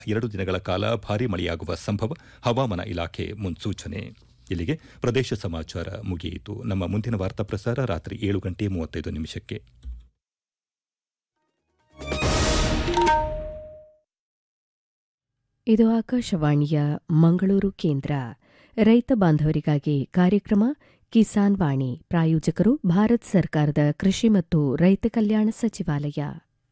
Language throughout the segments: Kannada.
ಎರಡು ದಿನಗಳ ಕಾಲ ಭಾರೀ ಮಳೆಯಾಗುವ ಸಂಭವ ಹವಾಮಾನ ಇಲಾಖೆ ಮುನ್ಸೂಚನೆ ಇಲ್ಲಿಗೆ ಪ್ರದೇಶ ಸಮಾಚಾರ ಮುಗಿಯಿತು ನಮ್ಮ ಮುಂದಿನ ವಾರ್ತಾ ಪ್ರಸಾರ ರಾತ್ರಿ ಏಳು ಗಂಟೆ ಮೂವತ್ತೈದು ನಿಮಿಷಕ್ಕೆ ಇದು ಆಕಾಶವಾಣಿಯ ಮಂಗಳೂರು ಕೇಂದ್ರ ರೈತ ಬಾಂಧವರಿಗಾಗಿ ಕಾರ್ಯಕ್ರಮ ಕಿಸಾನ್ ವಾಣಿ ಪ್ರಾಯೋಜಕರು ಭಾರತ ಸರ್ಕಾರದ ಕೃಷಿ ಮತ್ತು ರೈತ ಕಲ್ಯಾಣ ಸಚಿವಾಲಯ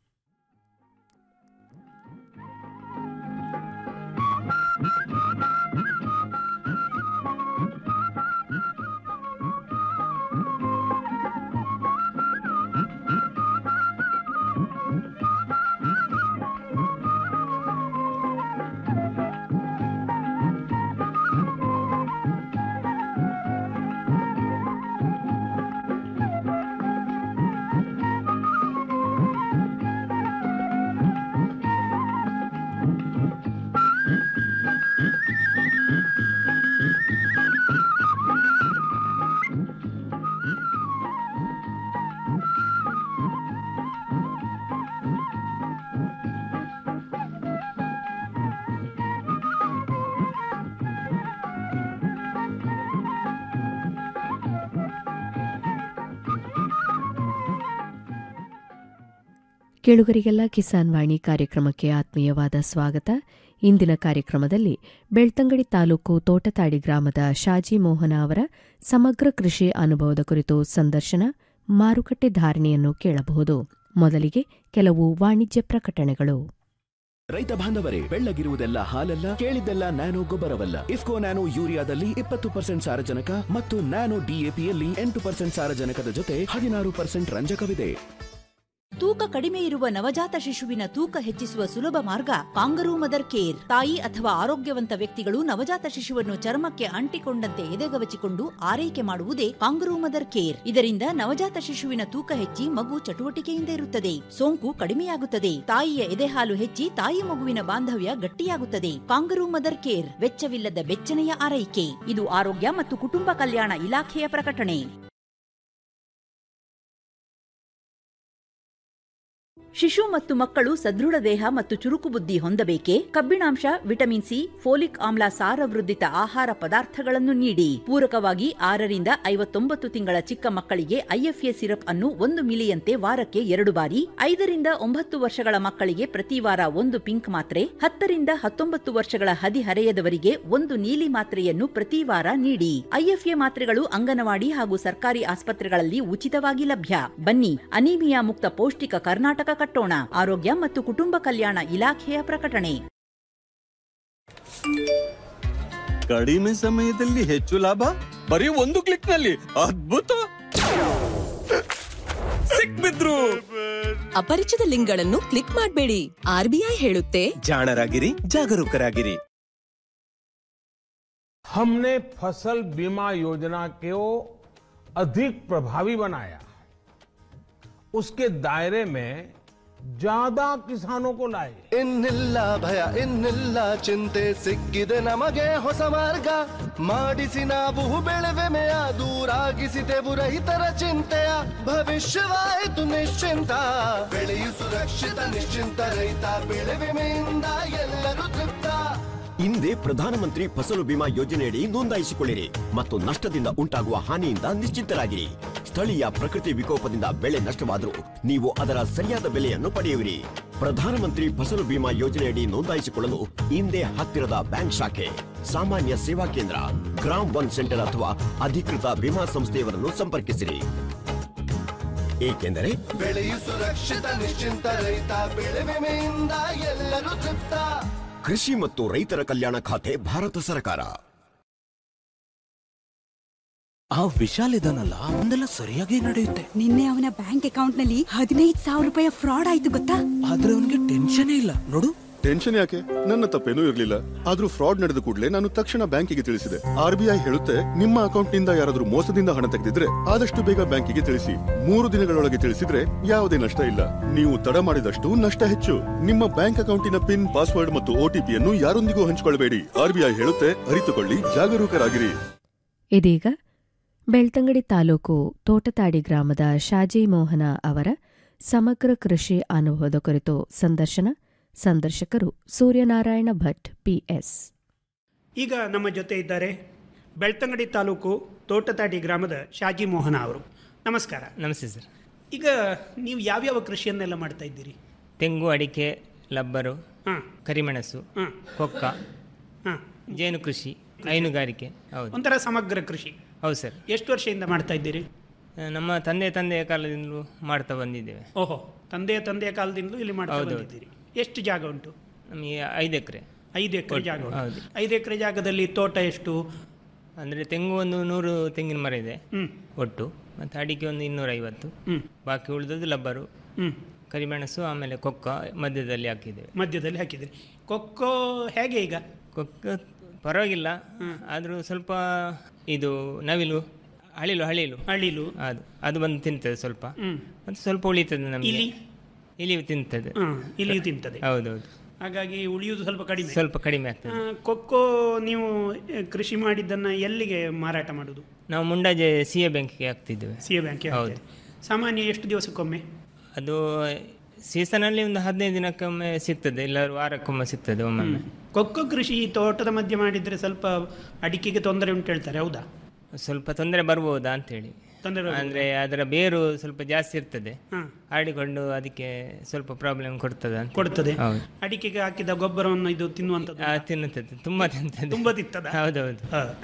ಕೇಳುಗರಿಗೆಲ್ಲ ಕಿಸಾನ್ ವಾಣಿ ಕಾರ್ಯಕ್ರಮಕ್ಕೆ ಆತ್ಮೀಯವಾದ ಸ್ವಾಗತ ಇಂದಿನ ಕಾರ್ಯಕ್ರಮದಲ್ಲಿ ಬೆಳ್ತಂಗಡಿ ತಾಲೂಕು ತೋಟತಾಡಿ ಗ್ರಾಮದ ಶಾಜಿ ಮೋಹನ ಅವರ ಸಮಗ್ರ ಕೃಷಿ ಅನುಭವದ ಕುರಿತು ಸಂದರ್ಶನ ಮಾರುಕಟ್ಟೆ ಧಾರಣೆಯನ್ನು ಕೇಳಬಹುದು ಮೊದಲಿಗೆ ಕೆಲವು ವಾಣಿಜ್ಯ ಪ್ರಕಟಣೆಗಳು ರೈತ ಬಾಂಧವರೇ ಬೆಳ್ಳಗಿರುವುದೆಲ್ಲ ಹಾಲಲ್ಲ ಕೇಳಿದ್ದೆಲ್ಲ ನ್ಯಾನೋ ಗೊಬ್ಬರವಲ್ಲ ಇಫ್ಕೋ ನ್ಯಾನೋ ಯೂರಿಯಾದಲ್ಲಿ ಇಪ್ಪತ್ತು ಪರ್ಸೆಂಟ್ ಸಾರಜನಕ ಮತ್ತು ನ್ಯಾನೋ ಡಿಎಪಿಯಲ್ಲಿ ಎಂಟು ಪರ್ಸೆಂಟ್ ಸಾರಜನಕದ ಜೊತೆ ಹದಿನಾರು ಪರ್ಸೆಂಟ್ ರಂಜಕವಿದೆ ತೂಕ ಕಡಿಮೆ ಇರುವ ನವಜಾತ ಶಿಶುವಿನ ತೂಕ ಹೆಚ್ಚಿಸುವ ಸುಲಭ ಮಾರ್ಗ ಕಾಂಗರೂ ಮದರ್ ಕೇರ್ ತಾಯಿ ಅಥವಾ ಆರೋಗ್ಯವಂತ ವ್ಯಕ್ತಿಗಳು ನವಜಾತ ಶಿಶುವನ್ನು ಚರ್ಮಕ್ಕೆ ಅಂಟಿಕೊಂಡಂತೆ ಎದೆಗವಚಿಕೊಂಡು ಆರೈಕೆ ಮಾಡುವುದೇ ಕಾಂಗರೂ ಮದರ್ ಕೇರ್ ಇದರಿಂದ ನವಜಾತ ಶಿಶುವಿನ ತೂಕ ಹೆಚ್ಚಿ ಮಗು ಚಟುವಟಿಕೆಯಿಂದ ಇರುತ್ತದೆ ಸೋಂಕು ಕಡಿಮೆಯಾಗುತ್ತದೆ ತಾಯಿಯ ಎದೆಹಾಲು ಹೆಚ್ಚಿ ತಾಯಿ ಮಗುವಿನ ಬಾಂಧವ್ಯ ಗಟ್ಟಿಯಾಗುತ್ತದೆ ಕಾಂಗರೂ ಮದರ್ ಕೇರ್ ವೆಚ್ಚವಿಲ್ಲದ ಬೆಚ್ಚನೆಯ ಆರೈಕೆ ಇದು ಆರೋಗ್ಯ ಮತ್ತು ಕುಟುಂಬ ಕಲ್ಯಾಣ ಇಲಾಖೆಯ ಪ್ರಕಟಣೆ ಶಿಶು ಮತ್ತು ಮಕ್ಕಳು ಸದೃಢ ದೇಹ ಮತ್ತು ಚುರುಕು ಬುದ್ಧಿ ಹೊಂದಬೇಕೆ ಕಬ್ಬಿಣಾಂಶ ವಿಟಮಿನ್ ಸಿ ಫೋಲಿಕ್ ಆಮ್ಲ ಸಾರವೃದ್ಧಿತ ಆಹಾರ ಪದಾರ್ಥಗಳನ್ನು ನೀಡಿ ಪೂರಕವಾಗಿ ಆರರಿಂದ ಐವತ್ತೊಂಬತ್ತು ತಿಂಗಳ ಚಿಕ್ಕ ಮಕ್ಕಳಿಗೆ ಐಎಫ್ಎ ಸಿರಪ್ ಅನ್ನು ಒಂದು ಮಿಲಿಯಂತೆ ವಾರಕ್ಕೆ ಎರಡು ಬಾರಿ ಐದರಿಂದ ಒಂಬತ್ತು ವರ್ಷಗಳ ಮಕ್ಕಳಿಗೆ ಪ್ರತಿ ವಾರ ಒಂದು ಪಿಂಕ್ ಮಾತ್ರೆ ಹತ್ತರಿಂದ ಹತ್ತೊಂಬತ್ತು ವರ್ಷಗಳ ಹದಿಹರೆಯದವರಿಗೆ ಒಂದು ನೀಲಿ ಮಾತ್ರೆಯನ್ನು ಪ್ರತಿ ವಾರ ನೀಡಿ ಐಎಫ್ಎ ಮಾತ್ರೆಗಳು ಅಂಗನವಾಡಿ ಹಾಗೂ ಸರ್ಕಾರಿ ಆಸ್ಪತ್ರೆಗಳಲ್ಲಿ ಉಚಿತವಾಗಿ ಲಭ್ಯ ಬನ್ನಿ ಅನೀಮಿಯಾ ಮುಕ್ತ ಪೌಷ್ಟಿಕ ಕರ್ನಾಟಕ ಕಟ್ಟೋಣ ಆರೋಗ್ಯ ಮತ್ತು ಕುಟುಂಬ ಕಲ್ಯಾಣ ಇಲಾಖೆಯ ಪ್ರಕಟಣೆ ಕಡಿಮೆ ಸಮಯದಲ್ಲಿ ಹೆಚ್ಚು ಲಾಭ ಬರೀ ಒಂದು ಕ್ಲಿಕ್ ನಲ್ಲಿ ಅದ್ಭುತ ಸಿಕ್ಬಿದ್ರು ಅಪರಿಚಿತ ಲಿಂಕ್ಗಳನ್ನು ಕ್ಲಿಕ್ ಮಾಡಬೇಡಿ ಆರ್ಬಿಐ ಹೇಳುತ್ತೆ ಜಾಣರಾಗಿರಿ ಜಾಗರೂಕರಾಗಿರಿ हमने फसल बीमा योजना को अधिक प्रभावी बनाया उसके दायरे में ज्यादा किसानों को लाए ಇನ್ನಿಲ್ಲ ಭಯ ಇನ್ನಿಲ್ಲ ಚಿಂತೆ ಸಿಕ್ಕಿದೆ ನಮಗೆ ಹೊಸ ಮಾರ್ಗ ಮಾಡಿಸಿ ನಾವು ಬೆಳೆವೆಮೆಯ ದೂರಾಗಿಸಿದೆವು ರೈತರ ಚಿಂತೆಯ ಭವಿಷ್ಯವಾಯಿತು ನಿಶ್ಚಿಂತ ಬೆಳೆಯು ಸುರಕ್ಷಿತ ನಿಶ್ಚಿಂತ ರೈತ ಬೆಳೆ ವಿಮೆಯಿಂದ ಎಲ್ಲರೂ ತೃಪ್ತ ಹಿಂದೆ ಪ್ರಧಾನಮಂತ್ರಿ ಫಸಲು ಬಿಮಾ ಯೋಜನೆಯಡಿ ನೋಂದಾಯಿಸಿಕೊಳ್ಳಿರಿ ಮತ್ತು ನಷ್ಟದಿಂದ ಉಂಟಾಗುವ ಹಾನಿಯಿಂದ ನಿಶ್ಚಿಂತರಾಗಿರಿ ಸ್ಥಳೀಯ ಪ್ರಕೃತಿ ವಿಕೋಪದಿಂದ ಬೆಳೆ ನಷ್ಟವಾದರೂ ನೀವು ಅದರ ಸರಿಯಾದ ಬೆಲೆಯನ್ನು ಪಡೆಯುವಿರಿ ಪ್ರಧಾನಮಂತ್ರಿ ಫಸಲು ಬಿಮಾ ಯೋಜನೆಯಡಿ ನೋಂದಾಯಿಸಿಕೊಳ್ಳಲು ಹಿಂದೆ ಹತ್ತಿರದ ಬ್ಯಾಂಕ್ ಶಾಖೆ ಸಾಮಾನ್ಯ ಸೇವಾ ಕೇಂದ್ರ ಗ್ರಾಮ್ ಒನ್ ಸೆಂಟರ್ ಅಥವಾ ಅಧಿಕೃತ ವಿಮಾ ಸಂಸ್ಥೆಯವರನ್ನು ಸಂಪರ್ಕಿಸಿರಿ ಏಕೆಂದರೆ ಬೆಳೆಯು ಸುರಕ್ಷಿತ ನಿಶ್ಚಿಂತ ರೈತ ಬೆಳೆ ವಿಮೆಯಿಂದ ಎಲ್ಲರೂ ತೃಪ್ತ ಕೃಷಿ ಮತ್ತು ರೈತರ ಕಲ್ಯಾಣ ಖಾತೆ ಭಾರತ ಸರ್ಕಾರ ಆ ವಿಶಾಲ್ ಇದನ್ನಲ್ಲ ಒಂದೆಲ್ಲ ಸರಿಯಾಗಿ ನಡೆಯುತ್ತೆ ನಿನ್ನೆ ಅವನ ಬ್ಯಾಂಕ್ ಅಕೌಂಟ್ ನಲ್ಲಿ ಹದಿನೈದು ಸಾವಿರ ರೂಪಾಯಿ ಫ್ರಾಡ್ ಆಯ್ತು ಗೊತ್ತಾ ಆದ್ರೆ ಅವನಿಗೆ ಟೆನ್ಷನ್ ಇಲ್ಲ ನೋಡು ಟೆನ್ಷನ್ ಯಾಕೆ ನನ್ನ ತಪ್ಪೇನೂ ಇರಲಿಲ್ಲ ಆದ್ರೂ ಫ್ರಾಡ್ ನಡೆದ ಕೂಡಲೇ ನಾನು ತಕ್ಷಣ ಬ್ಯಾಂಕಿಗೆ ತಿಳಿಸಿದೆ ಆರ್ಬಿಐ ಹೇಳುತ್ತೆ ನಿಮ್ಮ ಅಕೌಂಟ್ ನಿಂದ ಯಾರಾದ್ರೂ ಮೋಸದಿಂದ ಹಣ ತೆಗೆದಿದ್ರೆ ಆದಷ್ಟು ಬೇಗ ಬ್ಯಾಂಕಿಗೆ ತಿಳಿಸಿ ಮೂರು ದಿನಗಳೊಳಗೆ ತಿಳಿಸಿದ್ರೆ ಯಾವುದೇ ನಷ್ಟ ಇಲ್ಲ ನೀವು ತಡ ಮಾಡಿದಷ್ಟು ನಷ್ಟ ಹೆಚ್ಚು ನಿಮ್ಮ ಬ್ಯಾಂಕ್ ಅಕೌಂಟಿನ ಪಿನ್ ಪಾಸ್ವರ್ಡ್ ಮತ್ತು ಒಟಿಪಿಯನ್ನು ಯಾರೊಂದಿಗೂ ಹಂಚಿಕೊಳ್ಳಬೇಡಿ ಆರ್ಬಿಐ ಹೇಳುತ್ತೆ ಅರಿತುಕೊಳ್ಳಿ ಜಾಗರೂಕರಾಗಿರಿ ಇದೀಗ ಬೆಳ್ತಂಗಡಿ ತಾಲೂಕು ತೋಟತಾಡಿ ಗ್ರಾಮದ ಶಾಜಿ ಮೋಹನ ಅವರ ಸಮಗ್ರ ಕೃಷಿ ಅನುಭವದ ಕುರಿತು ಸಂದರ್ಶನ ಸಂದರ್ಶಕರು ಸೂರ್ಯನಾರಾಯಣ ಭಟ್ ಪಿಎಸ್ ಈಗ ನಮ್ಮ ಜೊತೆ ಇದ್ದಾರೆ ಬೆಳ್ತಂಗಡಿ ತಾಲೂಕು ತೋಟತಾಡಿ ಗ್ರಾಮದ ಶಾಜಿ ಮೋಹನ ಅವರು ನಮಸ್ಕಾರ ನಮಸ್ತೆ ಸರ್ ಈಗ ನೀವು ಯಾವ್ಯಾವ ಕೃಷಿಯನ್ನೆಲ್ಲ ಮಾಡ್ತಾ ಇದ್ದೀರಿ ತೆಂಗು ಅಡಿಕೆ ಲಬ್ಬರು ಹಾಂ ಕರಿಮೆಣಸು ಹಾಂ ಕೊಕ್ಕ ಹಾಂ ಜೇನು ಕೃಷಿ ಹೈನುಗಾರಿಕೆ ಹೌದು ಒಂಥರ ಸಮಗ್ರ ಕೃಷಿ ಹೌದು ಸರ್ ಎಷ್ಟು ವರ್ಷದಿಂದ ಮಾಡ್ತಾ ಇದ್ದೀರಿ ಆ, ನಮ್ಮ ತಂದೆ ತಂದೆಯ ಕಾಲದಿಂದಲೂ ಮಾಡ್ತಾ ಬಂದಿದ್ದೇವೆ ಓಹೋ ತಂದೆಯ ತಂದೆಯ ಕಾಲದಿಂದಲೂ ಇಲ್ಲಿ ಮಾಡ್ತಾ ಹೌದು, ಹೌದು. ಬಂದಿದ್ದೀರಿ ಎಷ್ಟು ಜಾಗ ಉಂಟು ನಮಗೆ ಐದು ಎಕರೆ ಐದು ಎಕರೆ ಜಾಗ ಉಂಟು ಹೌದು ಐದು ಎಕರೆ ಜಾಗದಲ್ಲಿ ತೋಟ ಎಷ್ಟು ಅಂದರೆ ತೆಂಗು ಒಂದು ನೂರು ತೆಂಗಿನ ಮರ ಇದೆ ಹ್ಮ್. ಒಟ್ಟು ಮತ್ತು ಅಡಿಕೆ ಒಂದು ಇನ್ನೂರೈವತ್ತು ಹ್ಮ್. ಬಾಕಿ ಉಳಿದದ್ದು ಲಬ್ಬರು ಹ್ಮ್. ಕರಿಮೆಣಸು ಆಮೇಲೆ ಕೊಕ್ಕ ಮಧ್ಯದಲ್ಲಿ ಹಾಕಿದ್ದೇವೆ ಮಧ್ಯದಲ್ಲಿ ಹಾಕಿದ್ದೀರಿ ಕೊಕ್ಕೋ ಹೇಗೆ ಈಗ ಕೊಕ್ಕ ಪರವಾಗಿಲ್ಲ ಆದರೂ ಸ್ವಲ್ಪ ಇದು ನವಿಲು ಹಳಿಲು ಹಳಿಲು ಹಳಿಲು ಅದು ಅದು ಬಂದು ತಿಂತದೆ ಸ್ವಲ್ಪ ಹ್ಮ್. ಮತ್ತು ಸ್ವಲ್ಪ ಉಳಿತದೆ ನಮಗೆ ಇಲಿ? ಇಲಿಯು ತಿಂತದೆ ಹ್ಮ್, ಇಲಿಯು ತಿಂತದೆ. ಹೌದೌದು ಹಾಗಾಗಿ ಉಳಿಯುವುದು ಸ್ವಲ್ಪ ಕಡಿಮೆ ಸ್ವಲ್ಪ ಕಡಿಮೆ ಆಗ್ತದೆ ಆ, ಕೊಕ್ಕೋ ನೀವು ಆ, ಕೃಷಿ ಮಾಡಿದ್ದನ್ನ ಎಲ್ಲಿಗೆ ಮಾರಾಟ ಮಾಡುದು ನಾವು ಮುಂಡಾಜೆ ಸಿ ಎ ಬ್ಯಾಂಕಿಗೆ ಹಾಕ್ತಿದ್ದೇವೆ ಸಿ ಎ ಬ್ಯಾಂಕ್ ಹೌದು ಸಾಮಾನ್ಯ ಎಷ್ಟು ದಿವಸಕ್ಕೊಮ್ಮೆ ಅದು ಸೀಸನಲ್ಲಿ ಒಂದು ಹದಿನೈದು ದಿನಕ್ಕೊಮ್ಮೆ ಸಿಗ್ತದೆ ಇಲ್ಲ ವಾರಕ್ಕೊಮ್ಮೆ ಸಿಗ್ತದೆ ಒಮ್ಮೊಮ್ಮೆ ಕೊಕ್ಕೋ ಕೃಷಿ ಈ ತೋಟದ ಮಧ್ಯೆ ಮಾಡಿದ್ರೆ ಸ್ವಲ್ಪ ಅಡಿಕೆಗೆ ತೊಂದರೆ ಉಂಟು ಹೇಳ್ತಾರೆ ಹೌದಾ ಸ್ವಲ್ಪ ತೊಂದರೆ ಬರ್ಬೋದಾ ಅಂತೇಳಿ ತೊಂದರೆ ಬರ್ಬೋದಾ? ಅಂದರೆ ಅದರ ಬೇರು ಸ್ವಲ್ಪ ಜಾಸ್ತಿ ಇರ್ತದೆ ಹಾ. ಆಡಿಕೊಂಡು ಅದಕ್ಕೆ ಸ್ವಲ್ಪ ಪ್ರಾಬ್ಲಮ್ ಕೊಡ್ತದೆ ಅಂತ ಕೊಡ್ತದೆ ಹೌದು ಅಡಿಕೆಗೆ ಹಾಕಿದ ಗೊಬ್ಬರವನ್ನು ಇದು ತಿನ್ನುವಂಥದ್ದು ಆ, ತಿನ್ನುತ್ತದೆ ತುಂಬಾ ತಿಂತದೆ ತುಂಬಾ ತಿಂತದ ಹೌದೌದು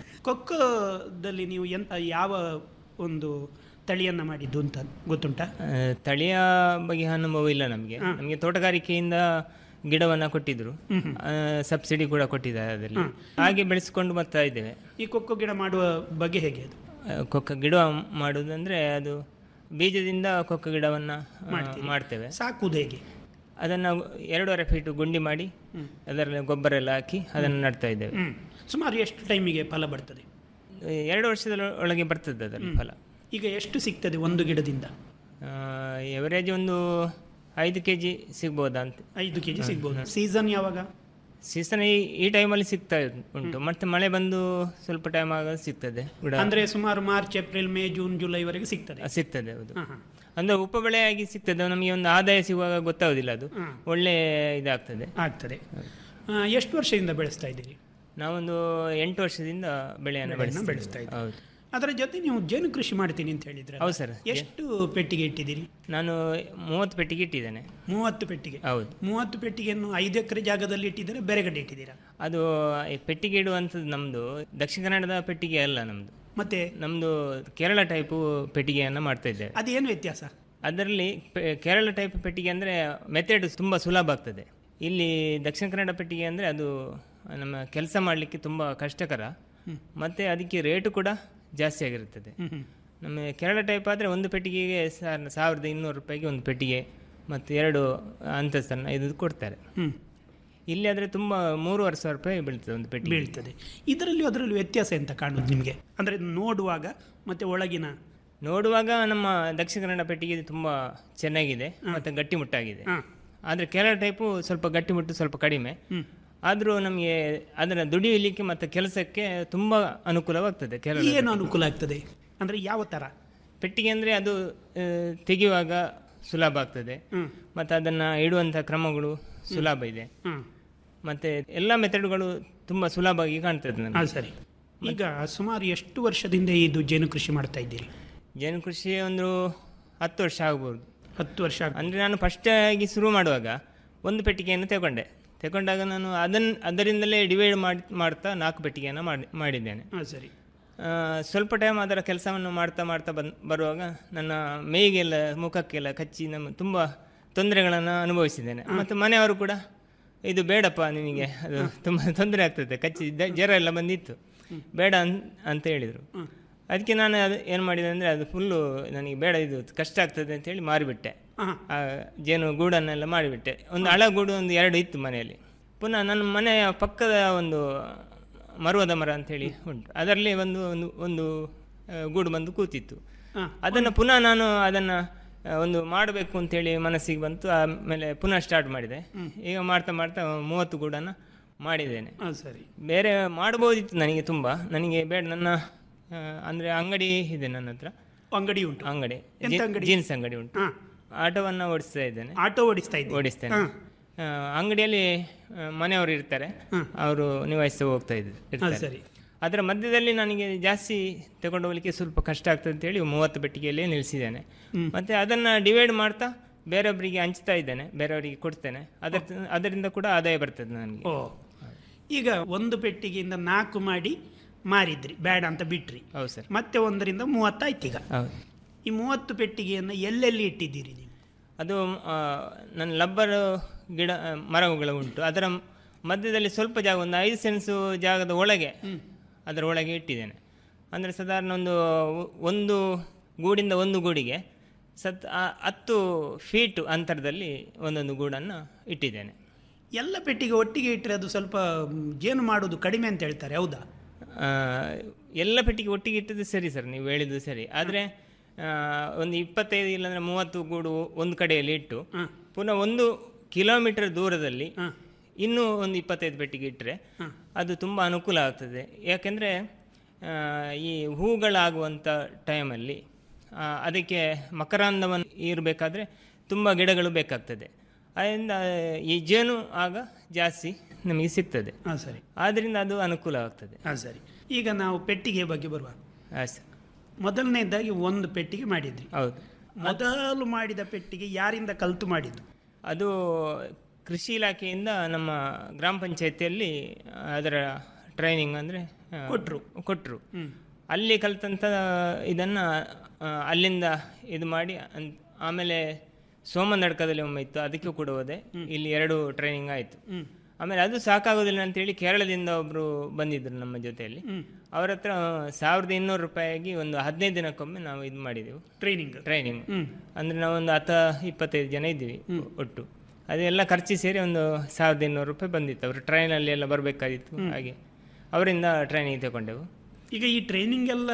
ಕೊಕ್ಕೋದಲ್ಲಿ ನೀವು ಎಂತ ಯಾವ ಒಂದು ತಳಿಯನ್ನ ಮಾಡಿದ್ದು ಅಂತ ಗೊತ್ತುಂಟಾ ಆ, ತಳಿಯ ಬಗ್ಗೆ ಅನುಭವ ಇಲ್ಲ ನಮಗೆ ನಮಗೆ ತೋಟಗಾರಿಕೆಯಿಂದ ಗಿಡವನ್ನ ಕೊಟ್ಟಿದ್ರು ಆ, ಸಬ್ಸಿಡಿ ಕೂಡ ಕೊಟ್ಟಿದ್ದಾರೆ ಅದರಲ್ಲಿ ಹಾಗೆ ಬೆಳೆಸಿಕೊಂಡು ಬರ್ತಾ ಇದ್ದೇವೆ ಈ ಕೊಕ್ಕೋ ಗಿಡ ಮಾಡುವ ಬಗ್ಗೆ ಹೇಗೆ ಅದು ಆ, ಕೊಕ್ಕ ಗಿಡ ಮಾಡುವುದಂದ್ರೆ ಅದು ಬೀಜದಿಂದ ಕೊಕ್ಕ ಗಿಡವನ್ನ ಆ, ಮಾಡ್ತೇವೆ ಸಾಕುವುದು ಹೇಗೆ ಅದನ್ನು ಎರಡೂವರೆ ಫೀಟು ಗುಂಡಿ ಮಾಡಿ ಅದರಲ್ಲಿ ಗೊಬ್ಬರ ಎಲ್ಲ ಹಾಕಿ ಅದನ್ನು ನಡ್ತಾ ಇದ್ದೇವೆ ಹ್ಮ್ ಸುಮಾರು ಎಷ್ಟು ಟೈಮಿಗೆ ಫಲ ಬರ್ತದೆ ಎರಡು ವರ್ಷದ ಒಳಗೆ ಬರ್ತದೆ ಅದರಲ್ಲಿ ಫಲ ಈಗ ಎಷ್ಟು ಸಿಗ್ತದೆ ಒಂದು ಗಿಡದಿಂದ ಎವರೇಜ್ ಒಂದು ಐದು ಕೆ ಜಿ ಸಿಗ್ಬೋದಾ ಅಂತ ಐದು ಕೆಜಿ ಸಿಗ್ಬೋದು ಸೀಸನ್ ಯಾವಾಗ ಸೀಸನ್ ಈ ಈ ಟೈಮಲ್ಲಿ ಸಿಗ್ತಾ ಉಂಟು ಮತ್ತೆ ಮಳೆ ಬಂದು ಸ್ವಲ್ಪ ಟೈಮ್ ಆಗ ಸಿಗ್ತದೆ ಗಿಡ ಅಂದ್ರೆ ಸುಮಾರು ಮಾರ್ಚ್ ಏಪ್ರಿಲ್ ಮೇ ಜೂನ್ ಜುಲೈವರೆಗೆ ಸಿಗ್ತದೆ ಆ, ಸಿಗ್ತದೆ ಹೌದು ಹಾ, ಹಾ. ಅಂದ್ರೆ ಉಪಬೆಳೆಯಾಗಿ ಸಿಗ್ತದೆ ನಮಗೆ ಒಂದು ಆದಾಯ ಸಿಗುವಾಗ ಗೊತ್ತಾಗೋದಿಲ್ಲ ಅದು ಹಾ. ಒಳ್ಳೆ ಇದಾಗ್ತದೆ ಆಗ್ತದೆ ಆ, ಎಷ್ಟು ವರ್ಷದಿಂದ ಬೆಳೆಸ್ತಾ ಇದ್ದೀರಿ ನಾವೊಂದು ಎಂಟು ವರ್ಷದಿಂದ ಬೆಳೆಯನ್ನು ಬೆಳೆಯನ್ನ ಬೆಳೆಸ್ತಾ ಬೆಳೆಸ್ತಾ ಇದ್ದೀವಿ. ಇದ್ದೀರಿ ಹೌದು ಅದರ ಜೊತೆ ನೀವು ಜೇನು ಕೃಷಿ ಮಾಡ್ತೀನಿ ಅಂತ ಹೇಳಿದ್ರೆ ಹೌದು ಸರ್. ಎಷ್ಟು ಪೆಟ್ಟಿಗೆ ಇಟ್ಟಿದ್ದೀರಿ ನಾನು ಮೂವತ್ತು ಪೆಟ್ಟಿಗೆ ಇಟ್ಟಿದ್ದೇನೆ ಮೂವತ್ತು ಪೆಟ್ಟಿಗೆ ಹೌದು ಮೂವತ್ತು ಪೆಟ್ಟಿಗೆಯನ್ನು ಐದು ಎಕರೆ ಜಾಗದಲ್ಲಿ ಇಟ್ಟಿದ್ದೀರಾ ಬೇರೆ ಕಡೆ ಇಟ್ಟಿದ್ದೀರಾ ಅದು ಈ ಪೆಟ್ಟಿಗೆ ಇಡುವಂಥದ್ದು ನಮ್ಮದು ದಕ್ಷಿಣ ಕನ್ನಡದ ಪೆಟ್ಟಿಗೆ ಅಲ್ಲ ನಮ್ಮದು ಮತ್ತೆ ನಮ್ಮದು ಕೇರಳ ಟೈಪು ಪೆಟ್ಟಿಗೆಯನ್ನು ಮಾಡ್ತಾ ಇದ್ದೇವೆ ಅದೇನು ವ್ಯತ್ಯಾಸ ಅದರಲ್ಲಿ ಪೆ- ಕೇರಳ ಟೈಪ್ ಪೆಟ್ಟಿಗೆ ಅಂದರೆ ಮೆಥಡ್ ತುಂಬ ಸುಲಭ ಆಗ್ತದೆ ಇಲ್ಲಿ ದಕ್ಷಿಣ ಕನ್ನಡ ಪೆಟ್ಟಿಗೆ ಅಂದರೆ ಅದು ನಮ್ಮ ಕೆಲಸ ಮಾಡಲಿಕ್ಕೆ ತುಂಬ ಕಷ್ಟಕರ ಮತ್ತು ಅದಕ್ಕೆ ರೇಟು ಕೂಡ ಜಾಸ್ತಿ ಆಗಿರುತ್ತದೆ ನಮ್ಮ ಕೇರಳ ಟೈಪ್ ಆದರೆ ಒಂದು ಪೆಟ್ಟಿಗೆಗೆ ಸಾ- ಸಾವಿರದ ಇನ್ನೂರು ರೂಪಾಯಿಗೆ ಒಂದು ಪೆಟ್ಟಿಗೆ ಮತ್ತು ಎರಡು ಅಂತಸ್ತನ್ನು ಇದು ಕೊಡ್ತಾರೆ ಹ್ಮ್. ಇಲ್ಲಿ ಆದರೆ ತುಂಬ ಮೂರುವರೆ ಸಾವಿರ ರೂಪಾಯಿ ಬೀಳ್ತದೆ ಒಂದು ಪೆಟ್ಟಿಗೆ ಬೀಳ್ತದೆ ಇದರಲ್ಲಿ ಅದರಲ್ಲಿ ವ್ಯತ್ಯಾಸ ಎಂತ ಕಾಣುದು ನಿಮಗೆ ಅಂದ್ರೆ ನೋಡುವಾಗ ಮತ್ತೆ ಒಳಗಿನ ನೋಡುವಾಗ ನಮ್ಮ ದಕ್ಷಿಣ ಕನ್ನಡ ಪೆಟ್ಟಿಗೆ ತುಂಬ ಚೆನ್ನಾಗಿದೆ ಮತ್ತು ಗಟ್ಟಿಮುಟ್ಟಾಗಿದೆ ಆದರೆ ಕೇರಳ ಟೈಪು ಸ್ವಲ್ಪ ಗಟ್ಟಿಮುಟ್ಟು ಸ್ವಲ್ಪ ಕಡಿಮೆ ಆದರೂ ನಮಗೆ ಅದನ್ನು ದುಡಿಯಲಿಕ್ಕೆ ಮತ್ತು ಕೆಲಸಕ್ಕೆ ತುಂಬ ಅನುಕೂಲವಾಗ್ತದೆ ಕೇರಳ ಏನು ಪೆಟ್ಟಿಗೆ. ಅನುಕೂಲ ಆಗ್ತದೆ ಅಂದ್ರೆ ಯಾವ ತರ ಪೆಟ್ಟಿಗೆ ಅಂದರೆ ಅದು ಆ, ತೆಗೆಯುವಾಗ ಸುಲಭ ಆಗ್ತದೆ ಮತ್ತು ಅದನ್ನು ಇಡುವಂಥ ಕ್ರಮಗಳು ಸುಲಭ ಇದೆ ಮತ್ತು ಎಲ್ಲ ಮೆಥಡ್ಗಳು ತುಂಬ ಸುಲಭವಾಗಿ ಕಾಣ್ತದೆ ಹಾ ನನಗೆ ಸರಿ ಈಗ ಸುಮಾರು ಎಷ್ಟು ವರ್ಷದಿಂದ ಇದು ಜೇನು ಕೃಷಿ ಮಾಡ್ತಾ ಇದ್ದೀರಿ ಜೇನು ಕೃಷಿ ಒಂದು ಹತ್ತು ವರ್ಷ ಆಗ್ಬೋದು ಹತ್ತು ವರ್ಷ ಅಂದರೆ ನಾನು ಫಸ್ಟ್ ಆಗಿ ಶುರು ಮಾಡುವಾಗ ಒಂದು ಪೆಟ್ಟಿಗೆಯನ್ನು ತಗೊಂಡೆ ತಗೊಂಡಾಗ ನಾನು ಅದನ್ನು ಅದರಿಂದಲೇ ಡಿವೈಡ್ ಮಾಡಿ ಮಾಡ್ತಾ ನಾಲ್ಕು ಪೆಟ್ಟಿಗೆಯನ್ನು ಮಾಡಿ ಮಾಡಿದ್ದೇನೆ ಹಾ ಸರಿ ಆ, ಸ್ವಲ್ಪ ಟೈಮ್ ಅದರ ಕೆಲಸವನ್ನು ಮಾಡ್ತಾ ಮಾಡ್ತಾ ಬಂದು ಬರುವಾಗ ನನ್ನ ಮೇಯಿಗೆಲ್ಲ ಮುಖಕ್ಕೆಲ್ಲ ಕಚ್ಚಿ ನಮ್ಮ ತುಂಬ ತೊಂದರೆಗಳನ್ನು ಅನುಭವಿಸಿದ್ದೇನೆ ಮತ್ತು ಮನೆಯವರು ಕೂಡ ಇದು ಬೇಡಪ್ಪ ನಿನಗೆ ಅದು ತುಂಬ ತೊಂದರೆ ಆಗ್ತದೆ ಕಚ್ಚಿ ದ- ಜ್ವರ ಎಲ್ಲ ಬಂದಿತ್ತು ಬೇಡ ಅನ್ ಅಂತ ಹೇಳಿದರು ಅದಕ್ಕೆ ನಾನು ಅದು ಏನು ಮಾಡಿದೆ ಅಂದರೆ ಅದು ಫುಲ್ಲು ನನಗೆ ಬೇಡ ಇದು ಕಷ್ಟ ಆಗ್ತದೆ ಅಂತೇಳಿ ಮಾರಿಬಿಟ್ಟೆ ಆ ಜೇನು ಗೂಡನ್ನೆಲ್ಲ ಮಾಡಿಬಿಟ್ಟೆ ಒಂದು ಹಳ ಗೂಡು ಒಂದು ಎರಡು ಇತ್ತು ಮನೆಯಲ್ಲಿ ಪುನಃ ನನ್ನ ಮನೆಯ ಪಕ್ಕದ ಒಂದು ಮರುವದ ಮರ ಅಂತೇಳಿ ಉಂಟು ಅದರಲ್ಲಿ ಒಂದು ಒಂದು ಒಂದು ಆ, ಗೂಡು ಬಂದು ಕೂತಿತ್ತು ಅದನ್ನು ಪುನಃ ನಾನು ಅದನ್ನು ಒಂದು ಮಾಡಬೇಕು ಅಂತೇಳಿ ಮನಸ್ಸಿಗೆ ಬಂತು ಆಮೇಲೆ ಪುನಃ ಸ್ಟಾರ್ಟ್ ಮಾಡಿದೆ ಈಗ ಮಾಡ್ತಾ ಮಾಡ್ತಾ ಮೂವತ್ತು ಗೂಡನ್ನು ಮಾಡಿದ್ದೇನೆ ಹಾ ಸರಿ ಬೇರೆ ಮಾಡ್ಬೋದಿತ್ತು ನನಗೆ ತುಂಬ ನನಗೆ ಬೇಡ ನನ್ನ ಆ, ಅಂದರೆ ಅಂಗಡಿ ಇದೆ ನನ್ನ ಹತ್ರ ಅಂಗಡಿ ಉಂಟು ಅಂಗಡಿ ಎಂತ ಜೀ- ಅಂಗಡಿ? ಜೀನ್ಸ್ ಅಂಗಡಿ ಉಂಟು ಆಟೋವನ್ನು ಓಡಿಸ್ತಾ ಇದ್ದೇನೆ ಆಟೋ ಓಡಿಸ್ತಾ ಇದ್ದೀರಿ? ಓಡಿಸ್ತೇನೆ ಹಾ. ಆ, ಅಂಗಡಿಯಲ್ಲಿ ಆ, ಮನೆಯವರು ಇರ್ತಾರೆ ಅವರು ನಿವಾಯಿಸ್ತಾ ಹೋಗ್ತಾ ಇದ್ರು ಇರ್ತಾರೆ. ಸರಿ. ಅದರ ಮಧ್ಯದಲ್ಲಿ ನನಗೆ ಜಾಸ್ತಿ ತಗೊಂಡು ಹೋಗ್ಲಿಕ್ಕೆ ಸ್ವಲ್ಪ ಕಷ್ಟ ಆಗ್ತದೆ ಅಂತೇಳಿ ಮೂವತ್ತು ಪೆಟ್ಟಿಗೆಯಲ್ಲೇ ನಿಲ್ಲಿಸಿದ್ದೇನೆ ಹ್ಮ್. ಮತ್ತು ಅದನ್ನು ಡಿವೈಡ್ ಮಾಡ್ತಾ ಬೇರೊಬ್ಬರಿಗೆ ಹಂಚ್ತಾ ಇದ್ದೇನೆ ಬೇರೆಯವರಿಗೆ ಕೊಡ್ತೇನೆ ಅದರ ಅದರಿಂದ ಕೂಡ ಆದಾಯ ಬರ್ತದೆ ನನಗೆ ಓ ಈಗ ಒಂದು ಪೆಟ್ಟಿಗೆಯಿಂದ ನಾಲ್ಕು ಮಾಡಿ ಮಾರಿದ್ರಿ ಬೇಡ ಅಂತ ಬಿಟ್ರಿ ಹೌದು ಸರ್ ಮತ್ತೆ ಒಂದರಿಂದ ಮೂವತ್ತಾಯ್ತು ಈಗ ಹೌದು ಈ ಮೂವತ್ತು ಪೆಟ್ಟಿಗೆಯನ್ನು ಎಲ್ಲೆಲ್ಲಿ ಇಟ್ಟಿದ್ದೀರಿ ನೀವು ಅದು ಆ, ನನ್ನ ಲಬ್ಬರ್ ಗಿಡ ಆ, ಮರಗಳು ಉಂಟು ಅದರ ಮಧ್ಯದಲ್ಲಿ ಸ್ವಲ್ಪ ಜಾಗ ಒಂದು ಐದು ಸೆನ್ಸು ಜಾಗದ ಒಳಗೆ ಅದರ ಒಳಗೆ ಇಟ್ಟಿದ್ದೇನೆ ಅಂದರೆ ಸಾಧಾರಣ ಒಂದು ಒಂದು ಗೂಡಿಂದ ಒಂದು ಗೂಡಿಗೆ ಸತ್ ಆ- ಹತ್ತು ಫೀಟ್ ಅಂತರದಲ್ಲಿ ಒಂದೊಂದು ಗೂಡನ್ನು ಇಟ್ಟಿದ್ದೇನೆ ಎಲ್ಲ ಪೆಟ್ಟಿಗೆ ಒಟ್ಟಿಗೆ ಇಟ್ಟರೆ ಅದು ಸ್ವಲ್ಪ ಮ್, ಜೇನು ಮಾಡೋದು ಕಡಿಮೆ ಅಂತ ಹೇಳ್ತಾರೆ ಹೌದಾ ಆ, ಎಲ್ಲ ಪೆಟ್ಟಿಗೆ ಒಟ್ಟಿಗೆ ಇಟ್ಟದ್ದು ಸರಿ ಸರ್ ನೀವು ಹೇಳಿದ್ದು ಸರಿ ಆದರೆ ಒಂದು ಇಪ್ಪತ್ತೈದು ಇಲ್ಲಾಂದ್ರೆ ಮೂವತ್ತು ಗೂಡು ಒಂದು ಕಡೆಯಲ್ಲಿ ಇಟ್ಟು ಪುನಃ ಒಂದು ಕಿಲೋಮೀಟರ್ ದೂರದಲ್ಲಿ ಇನ್ನೂ ಒಂದು ಇಪ್ಪತ್ತೈದು ಪೆಟ್ಟಿಗೆ ಇಟ್ಟರೆ ಅದು ತುಂಬ ಅನುಕೂಲ ಆಗ್ತದೆ ಯಾಕೆಂದರೆ ಈ ಹೂಗಳಾಗುವಂಥ ಟೈಮಲ್ಲಿ ಆ, ಅದಕ್ಕೆ ಮಕರಂದವನ್ನು ಇರಬೇಕಾದ್ರೆ ತುಂಬ ಗಿಡಗಳು ಬೇಕಾಗ್ತದೆ ಅದರಿಂದ ಈ ಜೇನು ಆಗ ಜಾಸ್ತಿ ನಮಗೆ ಸಿಗ್ತದೆ ಹಾಂ ಸರಿ ಆದ್ದರಿಂದ ಅದು ಅನುಕೂಲ ಆಗ್ತದೆ ಹಾಂ ಸರಿ ಈಗ ನಾವು ಪೆಟ್ಟಿಗೆ ಬಗ್ಗೆ ಬರುವ ಹಾಂ ಸರ್ ಮೊದಲನೇದಾಗಿ ಒಂದು ಪೆಟ್ಟಿಗೆ ಮಾಡಿದ್ರಿ ಹೌದು ಮೊದಲು ಮಾಡಿದ ಪೆಟ್ಟಿಗೆ ಯಾರಿಂದ ಕಲ್ತು ಮಾಡಿದ್ದು ಅದು ಕೃಷಿ ಇಲಾಖೆಯಿಂದ ನಮ್ಮ ಗ್ರಾಮ ಪಂಚಾಯತಿಯಲ್ಲಿ ಅದರ ಟ್ರೈನಿಂಗ್ ಅಂದರೆ ಕೊಟ್ರು. ಕೊಟ್ಟರು ಹ್ಮ್. ಅಲ್ಲಿ ಕಲ್ತಂಥ ಇದನ್ನು ಅಲ್ಲಿಂದ ಇದು ಮಾಡಿ ಅನ್- ಆಮೇಲೆ ಸೋಮನಡ್ಕದಲ್ಲಿ ಒಮ್ಮೆ ಇತ್ತು ಅದಕ್ಕೂ ಕೂಡ ಹೋದೆ ಇಲ್ಲಿ ಎರಡು ಟ್ರೈನಿಂಗ್ ಆಯಿತು ಹ್ಮ್. ಆಮೇಲೆ ಅದು ಸಾಕಾಗೋದಿಲ್ಲ ಅಂತೇಳಿ ಕೇರಳದಿಂದ ಒಬ್ಬರು ಬಂದಿದ್ದರು ನಮ್ಮ ಜೊತೆಯಲ್ಲಿ ಅವ್ರ ಹತ್ರ ಸಾವಿರದ ಇನ್ನೂರು ರೂಪಾಯಿಗೆ ಒಂದು ಹದಿನೈದು ದಿನಕ್ಕೊಮ್ಮೆ ನಾವು ಇದು ಮಾಡಿದೆವು ಟ್ರೈನಿಂಗ್ ಟ್ರೈನಿಂಗ್ ಹ್ಮ್. ಅಂದರೆ ನಾವೊಂದು ಹತ್ತು ಇಪ್ಪತ್ತೈದು ಜನ ಇದ್ದೀವಿ ಒಟ್ಟು ಅದೆಲ್ಲ ಖರ್ಚು ಸೇರಿ ಒಂದು ಸಾವಿರದ ಇನ್ನೂರು ರೂಪಾಯಿ ಬಂದಿತ್ತು ಅವರು ಟ್ರೈನಲ್ಲಿ ಎಲ್ಲ ಬರಬೇಕಾಗಿತ್ತು ಹಾಗೆ ಅವರಿಂದ ಟ್ರೈನಿಂಗ್ ತಗೊಂಡೆವು ಈಗ ಈ ಟ್ರೈನಿಂಗ್ ಎಲ್ಲ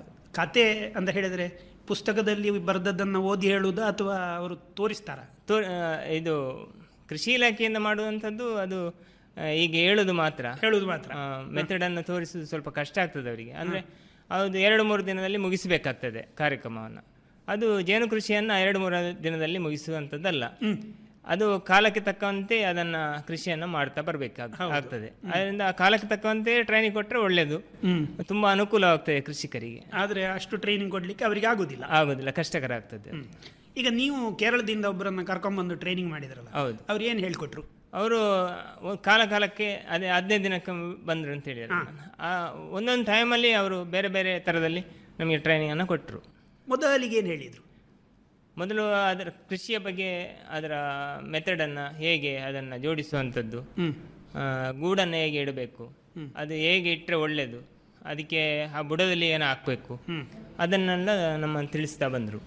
ಕತೆ ಅಂತ ಹೇಳಿದರೆ ಪುಸ್ತಕದಲ್ಲಿ ಬರೆದದ್ದನ್ನು ಓದಿ ಹೇಳುವುದಾ ಅಥವಾ ಅವರು ತೋರಿಸ್ತಾರ ತೋ ಆ, ಇದು ಕೃಷಿ ಇಲಾಖೆಯಿಂದ ಮಾಡುವಂಥದ್ದು ಅದು ಆ, ಈಗ ಹೇಳೋದು ಮಾತ್ರ ಹೇಳುವುದು ಮಾತ್ರ ಮೆಥಡನ್ನು ತೋರಿಸೋದು ಸ್ವಲ್ಪ ಕಷ್ಟ ಆಗ್ತದೆ ಅವರಿಗೆ ಅಂದರೆ ಅದು ಎರಡು ಮೂರು ದಿನದಲ್ಲಿ ಮುಗಿಸಬೇಕಾಗ್ತದೆ ಕಾರ್ಯಕ್ರಮವನ್ನು ಅದು ಜೇನು ಕೃಷಿಯನ್ನು ಎರಡು ಮೂರು ದಿನದಲ್ಲಿ ಮುಗಿಸುವಂಥದ್ದಲ್ಲ ಅದು ಕಾಲಕ್ಕೆ ತಕ್ಕಂತೆ ಅದನ್ನು ಕೃಷಿಯನ್ನು ಮಾಡ್ತಾ ಬರಬೇಕಾಗ ಆಗ್ತದೆ ಅದರಿಂದ ಆ ಕಾಲಕ್ಕೆ ತಕ್ಕಂತೆ ಟ್ರೈನಿಂಗ್ ಕೊಟ್ಟರೆ ಒಳ್ಳೆಯದು ಹ್ಮ್. ತುಂಬ ಅನುಕೂಲವಾಗ್ತದೆ ಕೃಷಿಕರಿಗೆ ಆದರೆ ಅಷ್ಟು ಟ್ರೈನಿಂಗ್ ಕೊಡಲಿಕ್ಕೆ ಅವರಿಗೆ ಆಗೋದಿಲ್ಲ ಆಗೋದಿಲ್ಲ ಕಷ್ಟಕರ ಆಗ್ತದೆ ಈಗ ನೀವು ಕೇರಳದಿಂದ ಒಬ್ಬರನ್ನ ಕರ್ಕೊಂಡ್ಬಂದು ಟ್ರೈನಿಂಗ್ ಮಾಡಿದ್ರಲ್ಲ ಹೌದು ಅವ್ರು ಏನು ಹೇಳ್ಕೊಟ್ರು ಅವರು ಕಾಲ ಕಾಲಕ್ಕೆ ಅದೇ ಹದಿನೈದು ದಿನಕ್ಕೆ ಬಂದರು ಅಂತ ಹೇಳಿದ್ರು ಆ ಒಂದೊಂದು ಟೈಮಲ್ಲಿ ಅವರು ಬೇರೆ ಬೇರೆ ಥರದಲ್ಲಿ ನಮಗೆ ಟ್ರೈನಿಂಗನ್ನು ಕೊಟ್ಟರು ಮೊದಲಿಗೆ ಏನು ಹೇಳಿದರು ಮೊದಲು ಅದರ ಕೃಷಿಯ ಬಗ್ಗೆ ಅದರ ಮೆಥಡನ್ನು ಹೇಗೆ ಅದನ್ನು ಜೋಡಿಸುವಂಥದ್ದು ಹ್ಮ್. ಆ, ಗೂಡನ್ನು ಹೇಗೆ ಇಡಬೇಕು ಅದು ಹೇಗೆ ಇಟ್ಟರೆ ಒಳ್ಳೆಯದು ಅದಕ್ಕೆ ಆ ಬುಡದಲ್ಲಿ ಏನು ಹಾಕಬೇಕು ಅದನ್ನೆಲ್ಲ ನಮ್ಮ ತಿಳಿಸ್ತಾ ಬಂದರು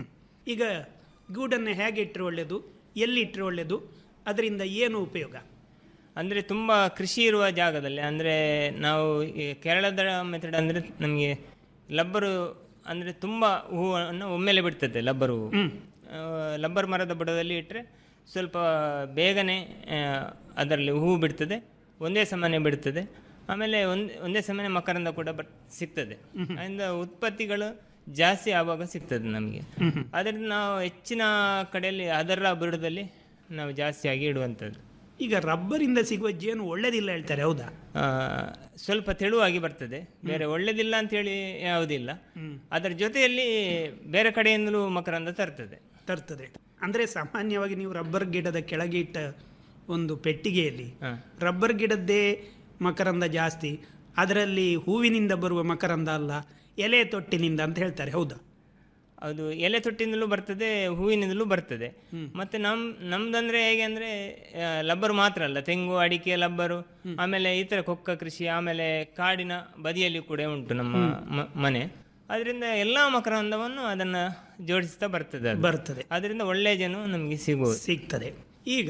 ಈಗ ಗೂಡನ್ನು ಹೇಗೆ ಇಟ್ಟರೆ ಒಳ್ಳೆಯದು ಎಲ್ಲಿ ಇಟ್ಟರೆ ಒಳ್ಳೆಯದು ಅದರಿಂದ ಏನು ಉಪಯೋಗ ಅಂದರೆ ತುಂಬ ಕೃಷಿ ಇರುವ ಜಾಗದಲ್ಲಿ ಅಂದರೆ ನಾವು ಈ ಕೇರಳದ ಮೆಥಡ್ ಅಂದರೆ ನಮಗೆ ಲಬ್ಬರು ಅಂದರೆ ತುಂಬ ಹೂವನ್ನು ಒಮ್ಮೆಲೆ ಬಿಡ್ತದೆ ಲಬ್ಬರು ಹೂವು ಆ, ಲಬ್ಬರ್ ಮರದ ಬುಡದಲ್ಲಿ ಇಟ್ಟರೆ ಸ್ವಲ್ಪ ಬೇಗನೆ ಆ, ಅದರಲ್ಲಿ ಹೂವು ಬಿಡ್ತದೆ ಒಂದೇ ಸಮನೆ ಬಿಡ್ತದೆ ಆಮೇಲೆ ಒಂದು ಒಂದೇ ಸಮನೆ ಮಕರಂದ ಕೂಡ ಬಟ್ ಸಿಗ್ತದೆ ಅದರಿಂದ ಉತ್ಪತ್ತಿಗಳು ಜಾಸ್ತಿ ಆಗುವಾಗ ಸಿಗ್ತದೆ ನಮಗೆ ಅದರಿಂದ ನಾವು ಹೆಚ್ಚಿನ ಕಡೆಯಲ್ಲಿ ಅದರ ಬುಡದಲ್ಲಿ ನಾವು ಜಾಸ್ತಿಯಾಗಿ ಇಡುವಂಥದ್ದು ಈಗ ರಬ್ಬರಿಂದ ಸಿಗುವ ಜೇನು ಒಳ್ಳೆದಿಲ್ಲ ಹೇಳ್ತಾರೆ ಹೌದಾ ಆ, ಸ್ವಲ್ಪ ತೆಳುವಾಗಿ ಬರ್ತದೆ ಬೇರೆ ಒಳ್ಳೇದಿಲ್ಲ ಅಂತೇಳಿ ಯಾವುದಿಲ್ಲ ಅದರ ಜೊತೆಯಲ್ಲಿ ಬೇರೆ ಕಡೆಯಿಂದಲೂ ಮಕರಂದ ತರ್ತದೆ ತರ್ತದೆ ಅಂದರೆ ಸಾಮಾನ್ಯವಾಗಿ ನೀವು ರಬ್ಬರ್ ಗಿಡದ ಕೆಳಗೆ ಇಟ್ಟ ಒಂದು ಪೆಟ್ಟಿಗೆಯಲ್ಲಿ ರಬ್ಬರ್ ಗಿಡದ್ದೇ ಮಕರಂದ ಜಾಸ್ತಿ ಅದರಲ್ಲಿ ಹೂವಿನಿಂದ ಬರುವ ಮಕರಂದ ಅಲ್ಲ ಎಲೆ ತೊಟ್ಟಿನಿಂದ ಅಂತ ಹೇಳ್ತಾರೆ ಹೌದಾ ಅದು ಎಲೆ ತೊಟ್ಟಿನಿಂದಲೂ ಬರ್ತದೆ ಹೂವಿನಿಂದಲೂ ಬರ್ತದೆ ಮತ್ತೆ ನಮ್ ನಮ್ದಂದ್ರೆ ಹೇಗೆ ಅಂದ್ರೆ ಆ, ಲಬ್ಬರು ಮಾತ್ರ ಅಲ್ಲ ತೆಂಗು ಅಡಿಕೆ ಲಬ್ಬರು ಆಮೇಲೆ ಇತರ ಕೊಕ್ಕ ಕೃಷಿ ಆಮೇಲೆ ಕಾಡಿನ ಬದಿಯಲ್ಲಿ ಕೂಡ ಉಂಟು ನಮ್ಮ ಮ- ಮನೆ ಅದರಿಂದ ಎಲ್ಲಾ ಮಕರಂದವನ್ನು ಅದನ್ನ ಜೋಡಿಸ್ತಾ ಬರ್ತದೆ ಅದು. ಬರ್ತದೆ ಅದರಿಂದ ಒಳ್ಳೆ ಜನ ನಮಗೆ ಸಿಗುವುದು ಸಿಗ್ತದೆ ಈಗ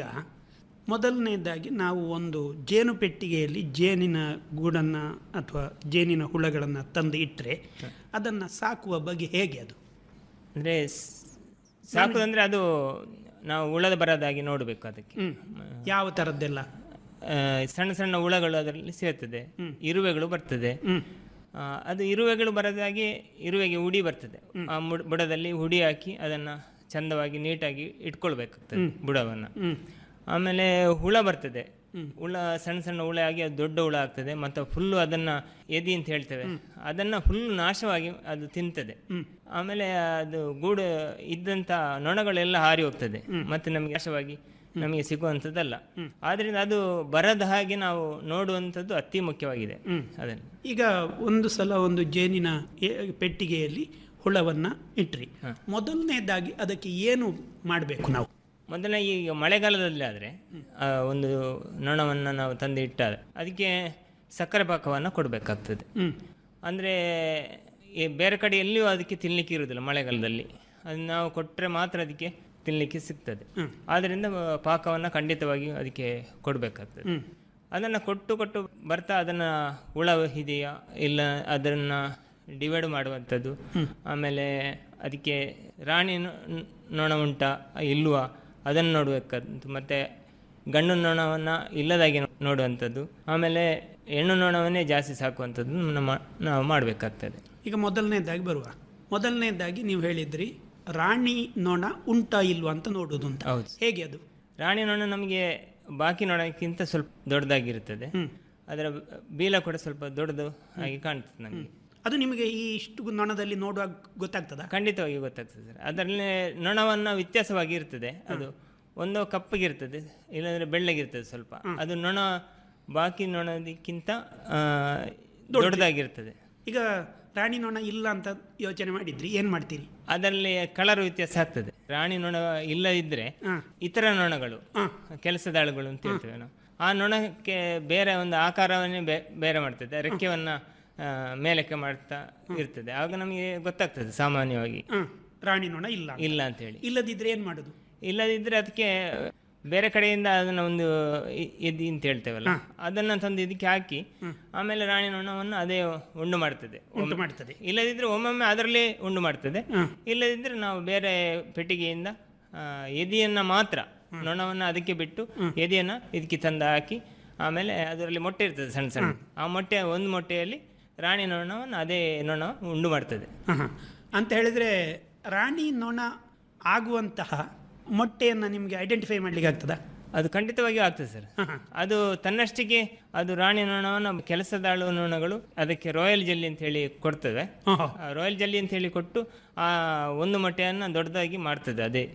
ಮೊದಲನೇದಾಗಿ ನಾವು ಒಂದು ಜೇನು ಪೆಟ್ಟಿಗೆಯಲ್ಲಿ ಜೇನಿನ ಗೂಡನ್ನು ಅಥವಾ ಜೇನಿನ ಹುಳಗಳನ್ನು ತಂದು ಇಟ್ಟರೆ ಅದನ್ನು ಸಾಕುವ ಬಗೆ ಹೇಗೆ ಅದು ಅಂದ್ರೆ ಸ್- ಸಾಕುದಂದ್ರೆ ಅದು ನಾವು ಉಳದ ಬರದಾಗಿ ನೋಡಬೇಕು ಅದಕ್ಕೆ ಹ್ಮ್. ಯಾವ ಥರದ್ದೆಲ್ಲ ಆ, ಸಣ್ಣ ಸಣ್ಣ ಹುಳಗಳು ಅದರಲ್ಲಿ ಸೇರ್ತದೆ ಇರುವೆಗಳು ಬರ್ತದೆ ಆ, ಅದು ಇರುವೆಗಳು ಬರದಾಗಿ ಇರುವೆಗೆ ಹುಡಿ ಬರ್ತದೆ ಆ ಮುಡ್- ಬುಡದಲ್ಲಿ ಹುಡಿ ಹಾಕಿ ಅದನ್ನ ಚಂದವಾಗಿ ನೀಟಾಗಿ ಇಟ್ಕೊಳ್ಬೇಕಾಗ್ತದೆ ಬುಡವನ್ನು ಆಮೇಲೆ ಹುಳ ಬರ್ತದೆ ಹುಳ ಸಣ್ಣ ಸಣ್ಣ ಹುಳ ಆಗಿ ಅದು ದೊಡ್ಡ ಹುಳ ಆಗ್ತದೆ ಮತ್ತು ಫುಲ್ಲು ಅದನ್ನ ಎದಿ ಅಂತ ಹೇಳ್ತೇವೆ ಅದನ್ನ ಫುಲ್ ನಾಶವಾಗಿ ಅದು ತಿಂತದೆ ಆಮೇಲೆ ಅದು ಗೂಡು ಇದ್ದಂತ ನೊಣಗಳೆಲ್ಲ ಹಾರಿ ಹೋಗ್ತದೆ ಮತ್ತೆ ನಮಗೆ ನಾಶವಾಗಿ ನಮಗೆ ಸಿಗುವಂಥದ್ದಲ್ಲ ಆದ್ರಿಂದ ಅದು ಬರದ ಹಾಗೆ ನಾವು ನೋಡುವಂಥದ್ದು ಅತಿ ಮುಖ್ಯವಾಗಿದೆ ಅದನ್ನು ಈಗ ಒಂದು ಸಲ ಒಂದು ಜೇನಿನ ಎ- ಪೆಟ್ಟಿಗೆಯಲ್ಲಿ ಹುಳವನ್ನ ಇಟ್ರಿ ಮೊದಲನೇದಾಗಿ ಅದಕ್ಕೆ ಏನು ಮಾಡಬೇಕು ನಾವು ಮೊದಲ ಈಗ ಮಳೆಗಾಲದಲ್ಲಿ ಆದರೆ ಒಂದು ನೊಣವನ್ನು ನಾವು ತಂದು ಇಟ್ಟಾರೆ ಅದಕ್ಕೆ ಸಕ್ಕರೆ ಪಾಕವನ್ನು ಕೊಡಬೇಕಾಗ್ತದೆ ಅಂದರೆ ಬೇರೆ ಕಡೆ ಎಲ್ಲಿಯೂ ಅದಕ್ಕೆ ತಿನ್ನಲಿಕ್ಕೆ ಇರುವುದಿಲ್ಲ ಮಳೆಗಾಲದಲ್ಲಿ ಅದು ನಾವು ಕೊಟ್ಟರೆ ಮಾತ್ರ ಅದಕ್ಕೆ ತಿನ್ನಲಿಕ್ಕೆ ಸಿಗ್ತದೆ ಆದ್ದರಿಂದ ಪಾಕವನ್ನು ಖಂಡಿತವಾಗಿ ಅದಕ್ಕೆ ಕೊಡಬೇಕಾಗ್ತದೆ ಅದನ್ನು ಕೊಟ್ಟು ಕೊಟ್ಟು ಬರ್ತಾ ಅದನ್ನು ಹುಳ ಇದೆಯಾ ಇಲ್ಲ ಅದನ್ನು ಡಿವೈಡ್ ಮಾಡುವಂಥದ್ದು ಆಮೇಲೆ ಅದಕ್ಕೆ ರಾಣಿ ನೊ- ನೊಣ ಉಂಟಾ ಇಲ್ವಾ ಅದನ್ನು ನೋಡಬೇಕಾದ್ದು ಮತ್ತು ಗಂಡು ನೊಣವನ್ನು ಇಲ್ಲದಾಗಿ ನೋಡುವಂಥದ್ದು ಆಮೇಲೆ ಹೆಣ್ಣು ನೊಣವನ್ನೇ ಜಾಸ್ತಿ ಸಾಕುವಂಥದ್ದು ನಮ್ಮ ನಾವು ಮಾಡಬೇಕಾಗ್ತದೆ ಈಗ ಮೊದಲನೇದಾಗಿ ಬರುವ ಮೊದಲನೇದಾಗಿ ನೀವು ಹೇಳಿದ್ರಿ ರಾಣಿ ನೊಣ ಉಂಟಾ ಇಲ್ವಾ ಅಂತ ನೋಡುದು ಅಂತ ಹೌದು. ಹೇಗೆ ಅದು ರಾಣಿ ನೊಣ ನಮಗೆ ಬಾಕಿ ನೊಣಕ್ಕಿಂತ ಸ್ವಲ್ಪ ದೊಡ್ಡದಾಗಿರುತ್ತದೆ ಅದರ ಬೀಲ ಕೂಡ ಸ್ವಲ್ಪ ದೊಡ್ಡದು ಆಗಿ ಕಾಣ್ತದೆ ನಮಗೆ ಅದು ನಿಮಗೆ ಈ ಇಷ್ಟು ನೊಣದಲ್ಲಿ ನೋಡುವಾಗ ಗೊತ್ತಾಗ್ತದ ಖಂಡಿತವಾಗಿ ಗೊತ್ತಾಗ್ತದೆ ಸರ್ ಅದರಲ್ಲಿ ನೊಣವನ್ನು ವ್ಯತ್ಯಾಸವಾಗಿ ಇರ್ತದೆ ಅದು ಒಂದು ಕಪ್ಪಗಿರ್ತದೆ ಇಲ್ಲಾಂದ್ರೆ ಬೆಳ್ಳಗಿರ್ತದೆ ಸ್ವಲ್ಪ ಅದು ನೊಣ ಬಾಕಿ ನೊಣದಕ್ಕಿಂತ ಆ, ದೊಡ್ಡದಾಗಿರ್ತದೆ ಈಗ ರಾಣಿ ನೊಣ ಇಲ್ಲ ಅಂತ ಯೋಚನೆ ಮಾಡಿದ್ರಿ ಏನ್ ಮಾಡ್ತೀರಿ ಅದರಲ್ಲಿ ಕಲರ್ ವ್ಯತ್ಯಾಸ ಆಗ್ತದೆ ರಾಣಿ ನೊಣ ಇಲ್ಲದಿದ್ರೆ ಇತರ ನೊಣಗಳು ಕೆಲಸದಾಳುಗಳು ಅಂತ ಹೇಳ್ತೇವೆ ನಾವು ಆ ನೊಣಕ್ಕೆ ಬೇರೆ ಒಂದು ಆಕಾರವನ್ನೇ ಬೇ- ಬೇರೆ ಮಾಡ್ತದೆ ರೆಕ್ಕೆವನ್ನ ಆ, ಮೇಲಕ್ಕೆ ಮಾಡ್ತಾ ಇರ್ತದೆ ಆಗ ನಮಗೆ ಗೊತ್ತಾಗ್ತದೆ ಸಾಮಾನ್ಯವಾಗಿ ರಾಣಿ ನೊಣ ಇಲ್ಲ ಅಂತ. ಇಲ್ಲ ಅಂತ ಹೇಳಿ ಇಲ್ಲದಿದ್ರೆ ಏನ್ ಮಾಡುದು ಇಲ್ಲದಿದ್ರೆ ಅದಕ್ಕೆ ಬೇರೆ ಕಡೆಯಿಂದ ಅದನ್ನ ಒಂದು ಇ- ಎದಿ ಅಂತ ಹೇಳ್ತೇವಲ್ಲ ಅದನ್ನ ತಂದು ಇದಕ್ಕೆ ಹಾಕಿ ಆಮೇಲೆ ರಾಣಿ ನೊಣವನ್ನು ಅದೇ ಉಂಡು ಮಾಡ್ತದೆ ಉಂಟು ಮಾಡ್ತದೆ ಇಲ್ಲದಿದ್ರೆ ಒಮ್ಮೊಮ್ಮೆ ಅದರಲ್ಲೇ ಉಂಡು ಮಾಡ್ತದೆ ಇಲ್ಲದಿದ್ರೆ ನಾವು ಬೇರೆ ಪೆಟ್ಟಿಗೆಯಿಂದ ಆ, ಎದೆಯನ್ನ ಮಾತ್ರ ನೊಣವನ್ನು ಅದಕ್ಕೆ ಬಿಟ್ಟು ಎದೆಯನ್ನ ಇದಕ್ಕೆ ತಂದು ಹಾಕಿ ಆಮೇಲೆ ಅದರಲ್ಲಿ ಮೊಟ್ಟೆ ಇರ್ತದೆ ಸಣ್ಣ ಸಣ್ಣ ಆ ಮೊಟ್ಟೆ ಒಂದು ಮೊಟ್ಟೆಯಲ್ಲಿ ರಾಣಿ ನೊಣವನ್ನು ಅದೇ ನೊಣ ಉಂಡು ಮಾಡ್ತದೆ ಹ, ಹ. ಅಂತ ಹೇಳಿದ್ರೆ ರಾಣಿ ನೊಣ ಆಗುವಂತಹ ಮೊಟ್ಟೆಯನ್ನ ನಿಮ್ಗೆ ಐಡೆಂಟಿಫೈ ಮಾಡ್ಲಿಕ್ಕೆ ಆಗ್ತದಾ ಅದು ಖಂಡಿತವಾಗಿಯೂ ಆಗ್ತದೆ ಸರ್ ಅದು ತನ್ನಷ್ಟಕ್ಕೆ ಅದು ರಾಣಿ ನೊಣವನ್ನು ಕೆಲಸದಾಳು ನೊಣಗಳು ಅದಕ್ಕೆ ರಾಯಲ್ ಜಲ್ಲಿ ಅಂತ ಹೇಳಿ ಕೊಡ್ತದೆ ಆ ರಾಯಲ್ ಜಲ್ಲಿ ಅಂತ ಹೇಳಿ ಕೊಟ್ಟು ಆ ಒಂದು ಮೊಟ್ಟೆಯನ್ನು ದೊಡ್ಡದಾಗಿ ಮಾಡ್ತದೆ ಅದೇ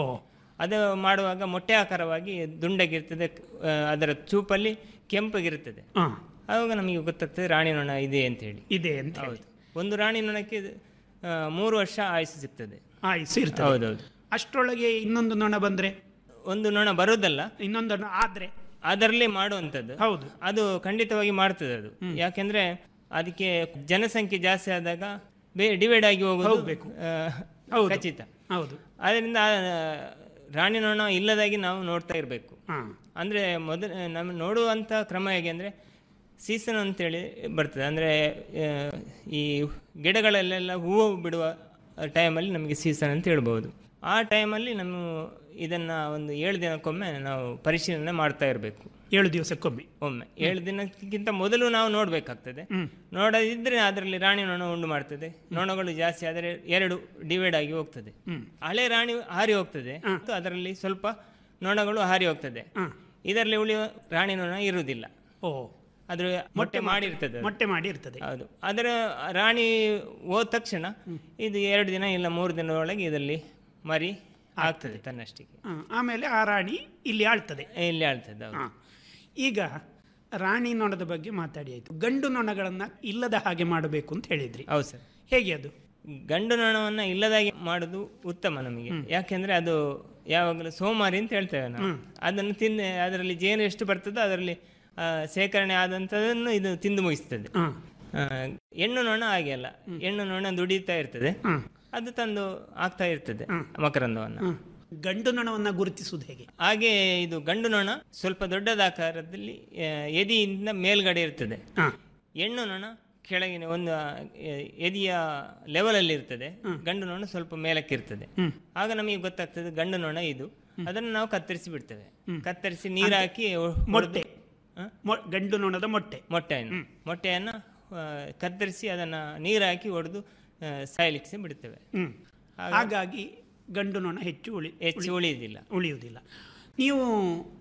ಅದು ಮಾಡುವಾಗ ಮೊಟ್ಟೆ ಆಕಾರವಾಗಿ ದುಂಡಗಿರ್ತದೆ ಆ, ಅದರ ಚೂಪಲ್ಲಿ ಕೆಂಪಗಿರ್ತದೆ ಆವಾಗ ನಮಗೆ ಗೊತ್ತಾಗ್ತದೆ ರಾಣಿ ನೊಣ ಇದೆ ಅಂತ ಹೇಳಿ ಇದೆ ಅಂತ ಹೌದು ಒಂದು ರಾಣಿ ನೊಣಕ್ಕೆ ಆ, ಮೂರು ವರ್ಷ ಆಯುಸ್ಸು ಸಿಗ್ತದೆ ಆಯ್ತು ಇರ್ತದೆ ಹೌದೌದು ಅಷ್ಟರೊಳಗೆ ಇನ್ನೊಂದು ನೊಣ ಬಂದ್ರೆ ಒಂದು ನೊಣ ಬರುವುದಲ್ಲ ಇನ್ನೊಂದು ನೊಣ ಆದ್ರೆ ಅದರಲ್ಲೇ ಮಾಡುವಂಥದ್ದು ಹೌದು ಅದು ಖಂಡಿತವಾಗಿ ಮಾಡ್ತದೆ ಅದು ಯಾಕೆಂದ್ರೆ ಅದಕ್ಕೆ ಜನಸಂಖ್ಯೆ ಜಾಸ್ತಿ ಆದಾಗ ಡಿವೈಡ್ ಆಗಿ ಹೋಗೋದು ಹೋಗ್ಬೇಕು. ಆ, ಹೌದು. ಖಚಿತ ಹೌದು ಅದರಿಂದ ಆ, ರಾಣಿ ನೊಣ ಇಲ್ಲದಾಗಿ ನಾವು ನೋಡ್ತಾ ಇರಬೇಕು ಅಂದ್ರೆ ಮೊದಲ ನಮ್ಮ ನೋಡುವಂಥ ಕ್ರಮ ಹೇಗೆ ಅಂದ್ರೆ ಸೀಸನ್ ಅಂತೇಳಿ ಬರ್ತದೆ ಅಂದ್ರೆ ಆ, ಈ ಗಿಡಗಳಲ್ಲೆಲ್ಲ ಹೂವು ಬಿಡುವ ಟೈಮಲ್ಲಿ ನಮಗೆ ಸೀಸನ್ ಅಂತ ಹೇಳ್ಬೋದು ಆ ಟೈಮಲ್ಲಿ ನಮ್ಮ ಇದನ್ನ ಒಂದು ಏಳು ದಿನಕ್ಕೊಮ್ಮೆ ನಾವು ಪರಿಶೀಲನೆ ಮಾಡ್ತಾ ಇರಬೇಕು ಏಳು ದಿವಸಕ್ಕೊಮ್ಮೆ ಒಮ್ಮೆ ಏಳು ದಿನಕ್ಕಿಂತ ಮೊದಲು ನಾವು ನೋಡಬೇಕಾಗ್ತದೆ ನೋಡದಿದ್ರೆ ಅದರಲ್ಲಿ ರಾಣಿ ನೊಣ ಉಂಡು ಮಾಡ್ತದೆ ನೊಣಗಳು ಜಾಸ್ತಿ ಆದರೆ ಎರಡು ಡಿವೈಡ್ ಆಗಿ ಹೋಗ್ತದೆ ಹಳೆ ರಾಣಿ ಹಾರಿ ಹೋಗ್ತದೆ ಮತ್ತು ಅದರಲ್ಲಿ ಸ್ವಲ್ಪ ನೊಣಗಳು ಹಾರಿ ಹೋಗ್ತದೆ ಇದರಲ್ಲಿ ಉಳಿಯುವ ರಾಣಿ ನೊಣ ಇರುವುದಿಲ್ಲ ಓ ಅದ್ರ ಮೊಟ್ಟೆ ಮಾಡಿರ್ತದೆ ಅದು. ಮೊಟ್ಟೆ ಮಾಡಿ ಇರ್ತದೆ ಹೌದು ಅದರ ರಾಣಿ ಹೋದ ತಕ್ಷಣ ಇದು ಎರಡು ದಿನ ಇಲ್ಲ ಮೂರು ದಿನದೊಳಗೆ ಇದರಲ್ಲಿ ಮರಿ ಆಗ್ತದೆ ತನ್ನಷ್ಟಿಗೆ ಹ, ಆಮೇಲೆ ಆ ರಾಣಿ ಇಲ್ಲಿ ಆಳ್ತದೆ ಇಲ್ಲಿ ಆಳ್ತದೆ ಹೌದು. ಹ. ಈಗ ರಾಣಿ ನೊಣದ ಬಗ್ಗೆ ಮಾತಾಡಿ ಆಯ್ತು ಗಂಡು ನೊಣಗಳನ್ನ ಇಲ್ಲದ ಹಾಗೆ ಮಾಡಬೇಕು ಅಂತ ಹೇಳಿದ್ರಿ ಹೌದು ಸರ್ ಹೇಗೆ ಅದು ಗಂಡು ನೊಣವನ್ನ ಇಲ್ಲದಾಗಿ ಮಾಡುದು ಉತ್ತಮ ನಮಗೆ ಯಾಕೆಂದ್ರೆ ಅದು ಯಾವಾಗಲೂ ಸೋಮಾರಿ ಅಂತ ಹೇಳ್ತೇವೆ ನಾವು ಅದನ್ನು ತಿಂದು ಅದರಲ್ಲಿ ಜೇನು ಎಷ್ಟು ಬರ್ತದೋ ಅದರಲ್ಲಿ ಆ, ಸೇಕರಣೆ ಆದಂಥದನ್ನು ಇದು ತಿಂದು ಮುಗಿಸ್ತದೆ ಆ, ಹೆಣ್ಣು ನೊಣ ಹಾಗೆ ಅಲ್ಲ ಹೆಣ್ಣು ನೊಣ ದುಡಿತಾ ಇರ್ತದೆ ಅದು ತಂದು ಆಗ್ತಾ ಇರ್ತದೆ ಮಕರಂದವನ್ನ ಗಂಡು ನೊಣವನ್ನ ಗುರುತಿಸುವುದು ಹೇಗೆ ಹಾಗೆ ಇದು ಗಂಡು ನೊಣ ಸ್ವಲ್ಪ ದೊಡ್ಡದ ಆಕಾರದಲ್ಲಿ ಆ, ಎದೆಯಿಂದ ಮೇಲ್ಗಡೆ ಇರ್ತದೆ ಹೆಣ್ಣು ನೊಣ ಕೆಳಗಿನ ಒಂದು ಆ, ಎ- ಎದೆಯ ಲೆವೆಲ್ ಅಲ್ಲಿ ಇರ್ತದೆ ಗಂಡು ನೊಣ ಸ್ವಲ್ಪ ಮೇಲಕ್ಕೆ ಇರ್ತದೆ ಆಗ ನಮಗೆ ಗೊತ್ತಾಗ್ತದೆ ಗಂಡು ನೊಣ ಇದು ಅದನ್ನು ನಾವು ಕತ್ತರಿಸಿ ಬಿಡ್ತೇವೆ ಕತ್ತರಿಸಿ ನೀರು ಹಾಕಿ ಒ- ಮೊಟ್ಟೆ ಮೊ- ಗಂಡು ನೊಣದ ಮೊಟ್ಟೆ ಮೊಟ್ಟೆಯನ್ನು ಮೊಟ್ಟೆಯನ್ನು ಆ, ಕತ್ತರಿಸಿ ಅದನ್ನ ನೀರು ಹಾಕಿ ಹೊಡೆದು ಸಾಯಲಿಕ್ಕೆ ಬಿಡ್ತೇವೆ ಹ್ಮ್ ಹಾಗಾಗಿ ಗಂಡು ನೊಣ ಹೆಚ್ಚು ಉಳಿ ಹೆಚ್ಚು ಉಳಿ- ಉಳಿಯುವುದಿಲ್ಲ ಉಳಿಯುವುದಿಲ್ಲ ನೀವು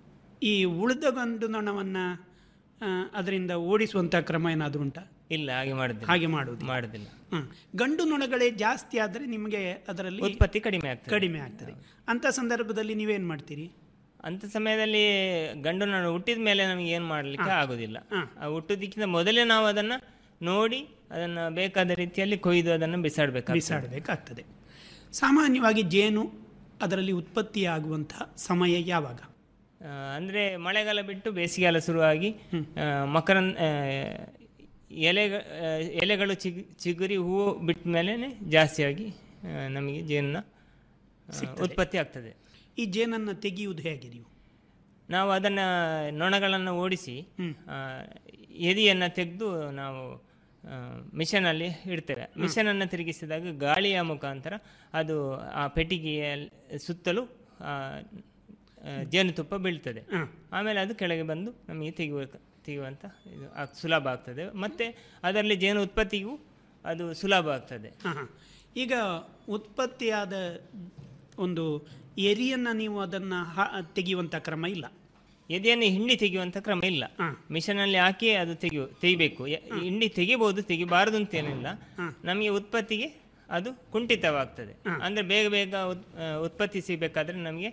ಈ ಉಳಿದ ಗಂಡು ನೊಣವನ್ನು ಅದರಿಂದ ಓಡಿಸುವಂಥ ಕ್ರಮ ಏನಾದರೂ ಉಂಟಾ ಇಲ್ಲ ಹಾಗೆ ಮಾಡುದಿಲ್ಲ ಹಾಗೆ ಮಾಡುವುದು ಮಾಡುದಿಲ್ಲ ಹ್ಮ್. ಗಂಡು ನೊಣಗಳೇ ಜಾಸ್ತಿ ಆದರೆ ನಿಮಗೆ ಅದರಲ್ಲಿ ಉತ್ಪತ್ತಿ ಕಡಿಮೆ ಆಗ್ತದೆ ಕಡಿಮೆ ಆಗ್ತದೆ ಅಂಥ ಸಂದರ್ಭದಲ್ಲಿ ನೀವೇನು ಮಾಡ್ತೀರಿ ಅಂತ ಸಮಯದಲ್ಲಿ ಗಂಡು ನೊಣ ಹುಟ್ಟಿದ ಮೇಲೆ ನಮಗೆ ಏನು ಮಾಡಲಿಕ್ಕೆ ಆಗೋದಿಲ್ಲ ಆ ಹುಟ್ಟುದಕ್ಕಿಂತ ಮೊದಲೇ ನಾವು ಅದನ್ನ ನೋಡಿ ಅದನ್ನ ಬೇಕಾದ ರೀತಿಯಲ್ಲಿ ಕೊಯ್ದು ಅದನ್ನು ಬಿಸಾಡಬೇಕು ಬಿಸಾಡಬೇಕಾಗ್ತದೆ ಸಾಮಾನ್ಯವಾಗಿ ಜೇನು ಅದರಲ್ಲಿ ಉತ್ಪತ್ತಿಯಾಗುವಂಥ ಸಮಯ ಯಾವಾಗ ಅಂದರೆ ಮಳೆಗಾಲ ಬಿಟ್ಟು ಬೇಸಿಗೆಗಾಲ ಶುರುವಾಗಿ ಆ, ಮಕರನ್ ಆ, ಎಲೆ ಎಲೆಗಳು ಚಿಗ್ ಚಿಗುರಿ ಹೂವು ಬಿಟ್ಟ ಮೇಲೆ ಜಾಸ್ತಿಯಾಗಿ ಆ, ನಮಗೆ ಜೇನಿನ ಆ, ಉತ್ಪತ್ತಿ ಆಗ್ತದೆ ಈ ಜೇನನ್ನು ತೆಗೆಯುವುದು ಹೇಗೆ ನೀವು ನಾವು ಅದನ್ನು ನೊಣಗಳನ್ನು ಓಡಿಸಿ ಆ, ಎದೆಯನ್ನು ತೆಗೆದು ನಾವು ಮಿಷನಲ್ಲಿ ಇಡ್ತೇವೆ ಮಿಷನನ್ನು ತಿರುಗಿಸಿದಾಗ ಗಾಳಿಯ ಮುಖಾಂತರ ಅದು ಆ ಪೆಟ್ಟಿಗೆಯ ಸುತ್ತಲೂ ಆ, ಆ, ಜೇನುತುಪ್ಪ ಬೀಳ್ತದೆ ಆಮೇಲೆ ಅದು ಕೆಳಗೆ ಬಂದು ನಮಗೆ ತೆಗೆಯುವ ತೆಗೆಯುವಂಥ ಇದು ಆಗ್- ಸುಲಭ ಆಗ್ತದೆ ಮತ್ತು ಅದರಲ್ಲಿ ಜೇನು ಉತ್ಪತ್ತಿಗೂ ಅದು ಸುಲಭ ಆಗ್ತದೆ ಹಾಂ ಹಾಂ ಈಗ ಉತ್ಪತ್ತಿಯಾದ ಒಂದು ಎರಿಯನ್ನು ನೀವು ಅದನ್ನು ತೆಗೆಯುವಂಥ ಕ್ರಮ ಇಲ್ಲ ಎದೆಯನ್ನು ಹಿಂಡಿ ತೆಗೆಯುವಂಥ ಕ್ರಮ ಇಲ್ಲ ಮಿಷನಲ್ಲಿ ಹಾಕಿ ಅದು ತೆಗೆಯು ತೆಗಿಬೇಕು ಯ- ಹಿಂಡಿ ತೆಗಿಬಹುದು ತೆಗಿಬಾರದು ಅಂತೇನಿಲ್ಲ ನಮಗೆ ಉತ್ಪತ್ತಿಗೆ ಅದು ಕುಂಠಿತವಾಗ್ತದೆ ಅಂದರೆ ಬೇಗ ಬೇಗ ಉತ್- ಆ, ಉತ್ಪತ್ತಿ ಸಿಗಬೇಕಾದ್ರೆ ನಮಗೆ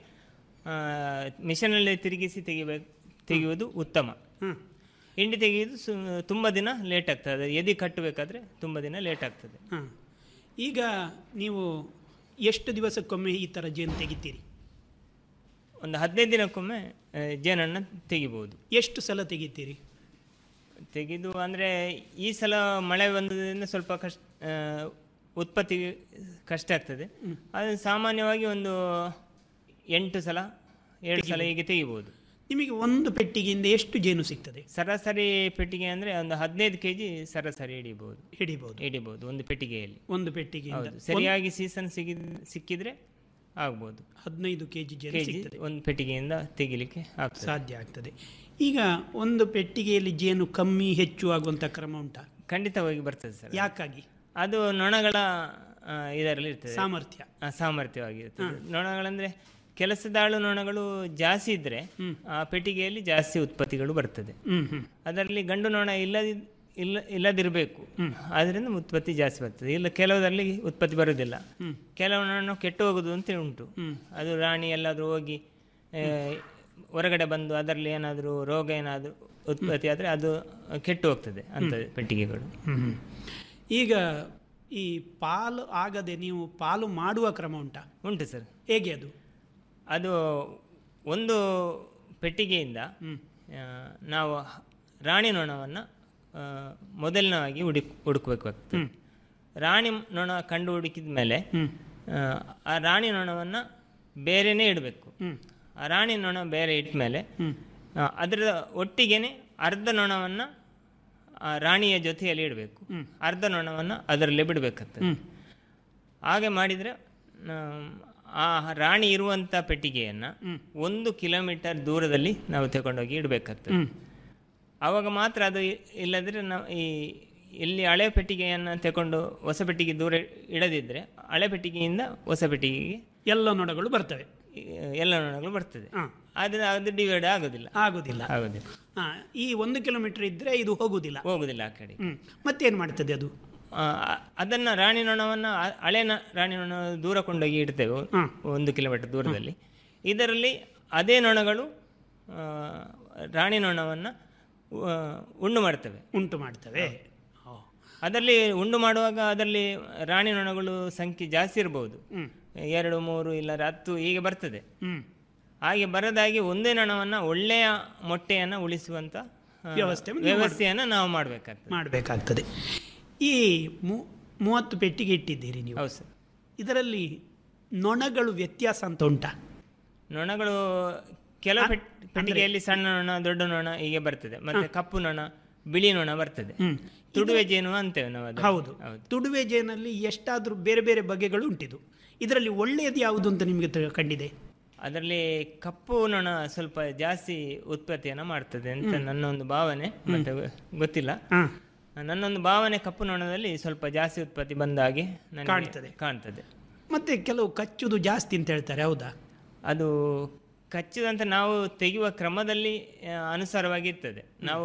ಮಿಷನಲ್ಲಿ ತಿರುಗಿಸಿ ತೆಗಿಬೇಕು ತೆಗೆಯುವುದು ಉತ್ತಮ ಹಿಂಡಿ ತೆಗೆಯುವುದು ಸು ತುಂಬ ದಿನ ಲೇಟ್ ಆಗ್ತದೆ ಎದೆ ಕಟ್ಟಬೇಕಾದ್ರೆ ತುಂಬ ದಿನ ಲೇಟ್ ಆಗ್ತದೆ ಹಾಂ ಈಗ ನೀವು ಎಷ್ಟು ದಿವಸಕ್ಕೊಮ್ಮೆ ಈ ಥರ ಜೇನು ತೆಗಿತೀರಿ ಒಂದು ಹದಿನೈದು ದಿನಕ್ಕೊಮ್ಮೆ ಆ, ಜೇನನ್ನು ತೆಗಿಬೋದು ಎಷ್ಟು ಸಲ ತೆಗಿತೀರಿ ತೆಗೆದು ಅಂದರೆ ಈ ಸಲ ಮಳೆ ಬಂದದ್ರಿಂದ ಸ್ವಲ್ಪ ಕಷ್ಟ ಆ, ಉತ್ಪತ್ತಿ ಕಷ್ಟ ಆಗ್ತದೆ ಅದು ಸಾಮಾನ್ಯವಾಗಿ ಒಂದು ಎಂಟು ಸಲ ಏಳು ಸಲ ಹೀಗೆ ತೆಗಿಬೋದು ನಿಮಗೆ ಒಂದು ಪೆಟ್ಟಿಗೆಯಿಂದ ಎಷ್ಟು ಜೇನು ಸಿಗ್ತದೆ ಸರಾಸರಿ ಪೆಟ್ಟಿಗೆ ಅಂದರೆ ಒಂದು ಹದಿನೈದು ಕೆ ಜಿ ಸರಾಸರಿ ಹಿಡಿಬೋದು ಹಿಡಿಬೋದು ಹಿಡಿಬೋದು ಒಂದು ಪೆಟ್ಟಿಗೆಯಲ್ಲಿ ಒಂದು ಪೆಟ್ಟಿಗೆಯಿಂದ ಹೌದು ಸರಿಯಾಗಿ ಸೀಸನ್ ಸಿಗಿದ್ ಸಿಕ್ಕಿದ್ರೆ ಆಗ್ಬೋದು ಹದಿನೈದು ಕೆ ಜಿ ಜೇನು ಕೆಜಿ ಸಿಗ್ತದೆ ಒಂದು ಪೆಟ್ಟಿಗೆಯಿಂದ ತೆಗಿಲಿಕ್ಕೆ ಆಗ್ತದೆ ಸಾಧ್ಯ ಆಗ್ತದೆ ಈಗ ಒಂದು ಪೆಟ್ಟಿಗೆಯಲ್ಲಿ ಜೇನು ಕಮ್ಮಿ ಹೆಚ್ಚು ಆಗುವಂಥ ಕ್ರಮ ಉಂಟಾ ಖಂಡಿತವಾಗಿ ಬರ್ತದೆ ಸರ್ ಯಾಕಾಗಿ ಅದು ನೊಣಗಳ ಆ, ಇದರಲ್ಲಿ ಇರ್ತದೆ ಸಾಮರ್ಥ್ಯ. ಆ, ಸಾಮರ್ಥ್ಯವಾಗಿರ್ತದೆ ನೊಣಗಳಂದ್ರೆ ಕೆಲಸದಾಳು ನೊಣಗಳು ಜಾಸ್ತಿ ಇದ್ರೆ ಆ ಪೆಟ್ಟಿಗೆಯಲ್ಲಿ ಜಾಸ್ತಿ ಉತ್ಪತ್ತಿಗಳು ಬರ್ತದೆ ಹ್ಮ್ ಹ್ಮ್ ಅದರಲ್ಲಿ ಗಂಡು ನೊಣ ಇಲ್ಲದಿ ಇಲ್ಲ ಇಲ್ಲದಿರಬೇಕು ಅದರಿಂದ ಉತ್ಪತ್ತಿ ಜಾಸ್ತಿ ಬರ್ತದೆ ಇಲ್ಲ ಕೆಲವರಲ್ಲಿ ಉತ್ಪತ್ತಿ ಬರುವುದಿಲ್ಲ ಕೆಲವು ನೊಣ ಕೆಟ್ಟು ಹೋಗುದು ಅಂತ ಉಂಟು ಅದು ರಾಣಿ ಎಲ್ಲಾದರೂ ಹೋಗಿ ಆ, ಹೊರಗಡೆ ಬಂದು ಅದರಲ್ಲಿ ಏನಾದರೂ ರೋಗ ಏನಾದರೂ ಉತ್ಪತ್ತಿ ಆದರೆ ಅದು ಕೆಟ್ಟು ಹೋಗ್ತದೆ ಅಂತ ಪೆಟ್ಟಿಗೆಗಳು ಹ್ಮ್. ಈಗ ಈ ಪಾಲು ಆಗದೆ ನೀವು ಪಾಲು ಮಾಡುವ ಕ್ರಮ ಉಂಟಾ ಉಂಟು ಸರ್ ಹೇಗೆ ಅದು ಅದು ಒಂದು ಪೆಟ್ಟಿಗೆಯಿಂದ ಆ, ನಾವು ರಾಣಿ ನೊಣವನ್ನು ಮೊದಲನೇವಾಗಿ ಹುಡುಕ್ ಹುಡುಕಬೇಕಾಗ್ತದೆ ರಾಣಿ ನೊಣ ಕಂಡು ಹುಡುಕಿದ ಮೇಲೆ ಆ, ಆ ರಾಣಿ ನೊಣವನ್ನು ಬೇರೆನೇ ಇಡಬೇಕು ಆ ರಾಣಿ ನೊಣ ಬೇರೆ ಇಟ್ಟ ಮೇಲೆ ಅದರ ಒಟ್ಟಿಗೆನೆ ಅರ್ಧ ನೊಣವನ್ನು ಆ ರಾಣಿಯ ಜೊತೆಯಲ್ಲಿ ಇಡಬೇಕು ಅರ್ಧ ನೊಣವನ್ನು ಅದರಲ್ಲೇ ಬಿಡಬೇಕಾಗ್ತದೆ ಹಾಗೆ ಮಾಡಿದರೆ ಆ ರಾಣಿ ಇರುವಂಥ ಪೆಟ್ಟಿಗೆಯನ್ನು ಒಂದು ಕಿಲೋಮೀಟರ್ ದೂರದಲ್ಲಿ ನಾವು ತಗೊಂಡೋಗಿ ಇಡಬೇಕಾಗ್ತದೆ ಆವಾಗ ಮಾತ್ರ ಅದು ಇ- ಇಲ್ಲದ್ರೆ ನಾವು ಈ ಎಲ್ಲಿ ಹಳೆ ಪೆಟ್ಟಿಗೆಯನ್ನು ತಗೊಂಡು ಹೊಸ ಪೆಟ್ಟಿಗೆ ದೂರ ಇಡದಿದ್ದರೆ ಹಳೆ ಪೆಟ್ಟಿಗೆಯಿಂದ ಹೊಸ ಪೆಟ್ಟಿಗೆಗೆ ಎಲ್ಲ ನೊಣಗಳು ಬರ್ತವೆ ಈ ಎಲ್ಲ ನೊಣಗಳು ಬರ್ತದೆ ಆದರೆ ಅದು ಡಿವೈಡ್ ಆಗೋದಿಲ್ಲ ಆಗೋದಿಲ್ಲ ಆಗೋದಿಲ್ಲ ಹಾ, ಈ ಒಂದು ಕಿಲೋಮೀಟರ್ ಇದ್ರೆ ಇದು ಹೋಗುದಿಲ್ಲ ಹೋಗುದಿಲ್ಲ ಆ ಕಡೆ ಹ್ಮ್ ಮತ್ತೇನು ಮಾಡ್ತದೆ ಅದು ಆ, ಅದನ್ನ ರಾಣಿ ನೊಣವನ್ನು ಆ- ಹಳೆ ನ- ರಾಣಿ ನೊಣ ದೂರ ಕೊಂಡೋಗಿ ಇಡ್ತೇವೆ ಒಂದು ಕಿಲೋಮೀಟರ್ ದೂರದಲ್ಲಿ ಇದರಲ್ಲಿ ಅದೇ ನೊಣಗಳು ಆ, ರಾಣಿ ನೊಣವನ್ನು ಆ, ಉಂಡು ಮಾಡ್ತವೆ ಉಂಟು ಮಾಡ್ತವೆ ಅದರಲ್ಲಿ ಉಂಡು ಮಾಡುವಾಗ ಅದರಲ್ಲಿ ರಾಣಿ ನೊಣಗಳು ಸಂಖ್ಯೆ ಜಾಸ್ತಿ ಇರಬಹುದು ಎರಡು ಮೂರು ಇಲ್ಲ ಹತ್ತು ಹೀಗೆ ಬರ್ತದೆ ಹ್ಮ್ ಹಾಗೆ ಬರದಾಗಿ ಒಂದೇ ನೊಣವನ್ನು ಒಳ್ಳೆಯ ಮೊಟ್ಟೆಯನ್ನು ಉಳಿಸುವಂತ ಆ, ವ್ಯವಸ್ಥೆ ನೀವು ವ್ಯವಸ್ಥೆಯನ್ನು ನಾವು ಮಾಡಬೇಕಾಗ್ತದೆ ಮಾಡಬೇಕಾಗ್ತದೆ ಈ ಮು- ಮೂವತ್ತು ಪೆಟ್ಟಿಗೆ ಇಟ್ಟಿದ್ದೀರಿ ನೀವು ಹೌದು ಸರ್ ಇದರಲ್ಲಿ ನೊಣಗಳು ವ್ಯತ್ಯಾಸ ಅಂತ ಉಂಟಾ ನೊಣಗಳು ಕೆಲವು ಪೆಟ್- ಪೆಟ್ಟಿಗೆಯಲ್ಲಿ ಸಣ್ಣ ನೊಣ ದೊಡ್ಡ ನೊಣ ಹೀಗೆ ಬರ್ತದೆ ಮತ್ತೆ ಕಪ್ಪು ನೊಣ ಬಿಳಿ ನೊಣ ಬರ್ತದೆ ತುಡುವೆ ಜೇನು ಅಂತೇವೆ ನಾವು ಅದನ್ನು. ಹೌದು ತುಡುವೆ ಜೇನಲ್ಲಿ ಎಷ್ಟಾದ್ರೂ ಬೇರೆ ಬೇರೆ ಬಗೆಗಳು ಉಂಟಿದು ಇದರಲ್ಲಿ ಒಳ್ಳೆಯದು ಯಾವುದು ಅಂತ ನಿಮಗೆ ತ- ಕಂಡಿದೆ ಅದರಲ್ಲಿ ಕಪ್ಪು ನೊಣ ಸ್ವಲ್ಪ ಜಾಸ್ತಿ ಉತ್ಪತ್ತಿಯನ್ನು ಮಾಡ್ತದೆ ಅಂತ ನನ್ನ ಒಂದು ಭಾವನೆ ಮತ್ತೆ ಗೊ- ಗೊತ್ತಿಲ್ಲ ನನ್ನೊಂದು ಭಾವನೆ ಕಪ್ಪು ನೊಣದಲ್ಲಿ ಸ್ವಲ್ಪ ಜಾಸ್ತಿ ಉತ್ಪತ್ತಿ ಬಂದ ಹಾಗೆ ನನಗೆ ಕಾಣ್ತದೆ. ಕಾಣ್ತದೆ ಮತ್ತೆ ಕೆಲವು ಕಚ್ಚುದು ಜಾಸ್ತಿ ಅಂತ ಹೇಳ್ತಾರೆ ಹೌದಾ ಅದು ಕಚ್ಚಿದಂತ ನಾವು ತೆಗೆಯುವ ಕ್ರಮದಲ್ಲಿ ಆ, ಅನುಸಾರವಾಗಿರ್ತದೆ ನಾವು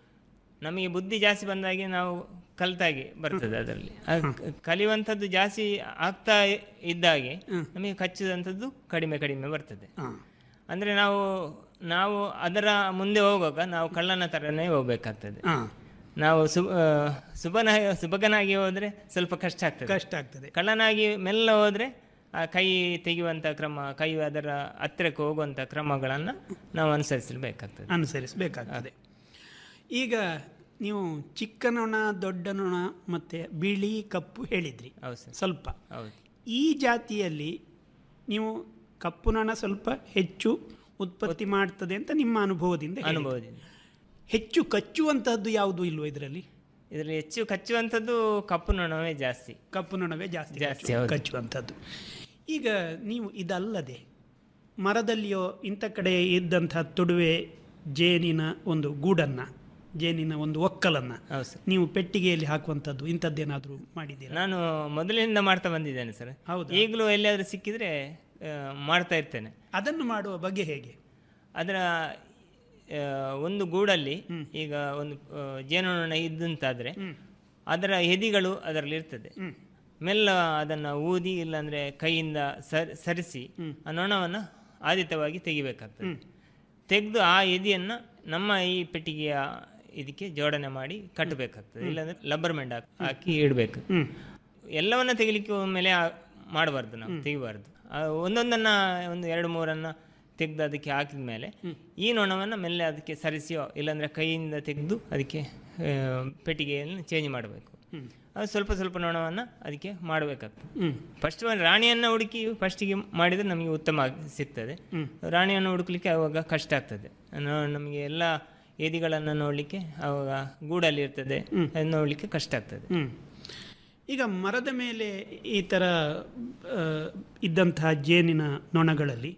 ನಮಗೆ ಬುದ್ಧಿ ಜಾಸ್ತಿ ಬಂದಾಗೆ ನಾವು ಕಲ್ತಾಗಿ ಬರ್ತದೆ ಅದರಲ್ಲಿ ಆ ಕ- ಕಲಿಯುವಂಥದ್ದು ಜಾಸ್ತಿ ಆಗ್ತಾ ಇದ್ದಾಗೆ ನಮಗೆ ಕಚ್ಚಿದಂಥದ್ದು ಕಡಿಮೆ ಕಡಿಮೆ ಬರ್ತದೆ ಅಂದರೆ ನಾವು ನಾವು ಅದರ ಮುಂದೆ ಹೋಗುವಾಗ ನಾವು ಕಳ್ಳನ ಥರನೇ ಹೋಗ್ಬೇಕಾಗ್ತದೆ ನಾವು ಸು ಆ, ಸುಬನ ಸುಬಗನಾಗಿ ಹೋದರೆ ಸ್ವಲ್ಪ ಕಷ್ಟ ಆಗ್ತದೆ ಕಷ್ಟ ಆಗ್ತದೆ ಕಳ್ಳನಾಗಿ ಮೆಲ್ಲ ಹೋದರೆ ಆ ಕೈ ತೆಗೆಯುವಂಥ ಕ್ರಮ ಕೈ ಅದರ ಹತ್ತಿರಕ್ಕೆ ಹೋಗುವಂಥ ಕ್ರಮಗಳನ್ನು ನಾವು ಅನುಸರಿಸಬೇಕಾಗ್ತದೆ ಅನುಸರಿಸಬೇಕಾಗ್ತದೆ ಈಗ ನೀವು ಚಿಕ್ಕ ನೊಣ ದೊಡ್ಡ ನೊಣ ಮತ್ತೆ ಬಿಳಿ ಕಪ್ಪು ಹೇಳಿದ್ರಿ ಹೌದು ಸರ್ ಸ್ವಲ್ಪ ಹೌದು ಈ ಜಾತಿಯಲ್ಲಿ ನೀವು ಕಪ್ಪು ನೊಣ ಸ್ವಲ್ಪ ಹೆಚ್ಚು ಉತ್ಪತ್ತಿ ಮಾಡ್ತದೆ ಅಂತ ನಿಮ್ಮ ಅನುಭವದಿಂದ ಹೇಳಿದ್ರಿ. ಅನುಭವದಿಂದ ಹೆಚ್ಚು ಕಚ್ಚುವಂತಹದ್ದು ಯಾವುದು ಇಲ್ವೋ ಇದರಲ್ಲಿ ಇದರಲ್ಲಿ ಹೆಚ್ಚು ಕಚ್ಚುವಂಥದ್ದು ಕಪ್ಪು ನೊಣವೇ ಜಾಸ್ತಿ ಕಪ್ಪು ನೊಣವೇ ಜಾಸ್ತಿ ಜಾಸ್ತಿ, ಕಚ್ಚು- ಹೌದು. ಕಚ್ಚುವಂಥದ್ದು ಈಗ ನೀವು ಇದಲ್ಲದೆ ಮರದಲ್ಲಿಯೋ ಇಂಥ ಕಡೆ ಇದ್ದಂಥ ತುಡುವೆ ಜೇನಿನ ಒಂದು ಗೂಡನ್ನ ಜೇನಿನ ಒಂದು ಒಕ್ಕಲನ್ನ ನೀವು ಪೆಟ್ಟಿಗೆಯಲ್ಲಿ ಹಾಕುವಂಥದ್ದು ಇಂಥದ್ದೇನಾದರೂ ಮಾಡಿದ್ದೀರಾ ನಾನು ಮೊದಲಿನಿಂದ ಮಾಡ್ತಾ ಬಂದಿದ್ದೇನೆ ಸರ್ ಹೌದಾ? ಈಗಲೂ ಎಲ್ಲಿಯಾದರೂ ಸಿಕ್ಕಿದ್ರೆ ಆ, ಮಾಡ್ತಾ ಇರ್ತೇನೆ ಅದನ್ನು ಮಾಡುವ ಬಗ್ಗೆ ಹೇಗೆ ಅದರ ಆ, ಒಂದು ಗೂಡಲ್ಲಿ ಈಗ ಒಂದು ಆ, ಜೇನುನೊಣ ಇದ್ದಂತಾದ್ರೆ ಅದರ ಎದಿಗಳು ಅದರಲ್ಲಿ ಇರ್ತದೆ ಮೆಲ್ಲ ಅದನ್ನು ಊದಿ ಇಲ್ಲಾಂದ್ರೆ ಕೈಯಿಂದ ಸರ್ ಸರಿಸಿ ಆ ನೊಣವನ್ನು ಆದಿತ್ಯವಾಗಿ ತೆಗಿಬೇಕಾಗ್ತದೆ ತೆಗೆದು ಆ ಎದಿಯನ್ನು ನಮ್ಮ ಈ ಪೆಟ್ಟಿಗೆಯ ಇದಕ್ಕೆ ಜೋಡಣೆ ಮಾಡಿ ಕಟ್ಟಬೇಕಾಗ್ತದೆ ಇಲ್ಲಾಂದ್ರೆ ಲಬ್ಬರ್ ಮೆಂಡ್ ಹಾಕಿ ಹಾಕಿ ಇಡಬೇಕು ಎಲ್ಲವನ್ನ ತೆಗಿಲಿಕ್ಕೆ ಒಮ್ಮೆಲೆ ಆ- ಮಾಡಬಾರ್ದು ನಾವು ತೆಗಿಬಾರ್ದು ಆ ಒಂದೊಂದನ್ನ ಒಂದು ಎರಡು ಮೂರನ್ನ ತೆಗೆದು ಅದಕ್ಕೆ ಹಾಕಿದ ಮೇಲೆ ಈ ನೊಣವನ್ನು ಮೆಲ್ಲೆ ಅದಕ್ಕೆ ಸರಿಸಿಯೋ ಇಲ್ಲಾಂದ್ರೆ ಕೈಯಿಂದ ತೆಗೆದು ಅದಕ್ಕೆ ಆ, ಪೆಟ್ಟಿಗೆಯನ್ನು ಚೇಂಜ್ ಮಾಡಬೇಕು ಅದು ಸ್ವಲ್ಪ ಸ್ವಲ್ಪ ನೊಣವನ್ನು ಅದಕ್ಕೆ ಮಾಡಬೇಕಾಗ್ತದೆ ಫಸ್ಟ್ ರಾಣಿಯನ್ನು ಹುಡುಕಿ ಫಸ್ಟಿಗೆ ಮಾಡಿದರೆ ನಮಗೆ ಉತ್ತಮ ಆಗಿ ಸಿಗ್ತದೆ ರಾಣಿಯನ್ನು ಹುಡುಕ್ಲಿಕ್ಕೆ ಆವಾಗ ಕಷ್ಟ ಆಗ್ತದೆ ನ- ನಮಗೆ ಎಲ್ಲ ಏದಿಗಳನ್ನು ನೋಡಲಿಕ್ಕೆ ಆವಾಗ ಗೂಡಲ್ಲಿ ಇರ್ತದೆ ಅದನ್ನ ನೋಡಲಿಕ್ಕೆ ಕಷ್ಟ ಆಗ್ತದೆ ಹ್ಮ್. ಈಗ ಮರದ ಮೇಲೆ ಈ ಥರ ಆ, ಇದ್ದಂತಹ ಜೇನಿನ ನೊಣಗಳಲ್ಲಿ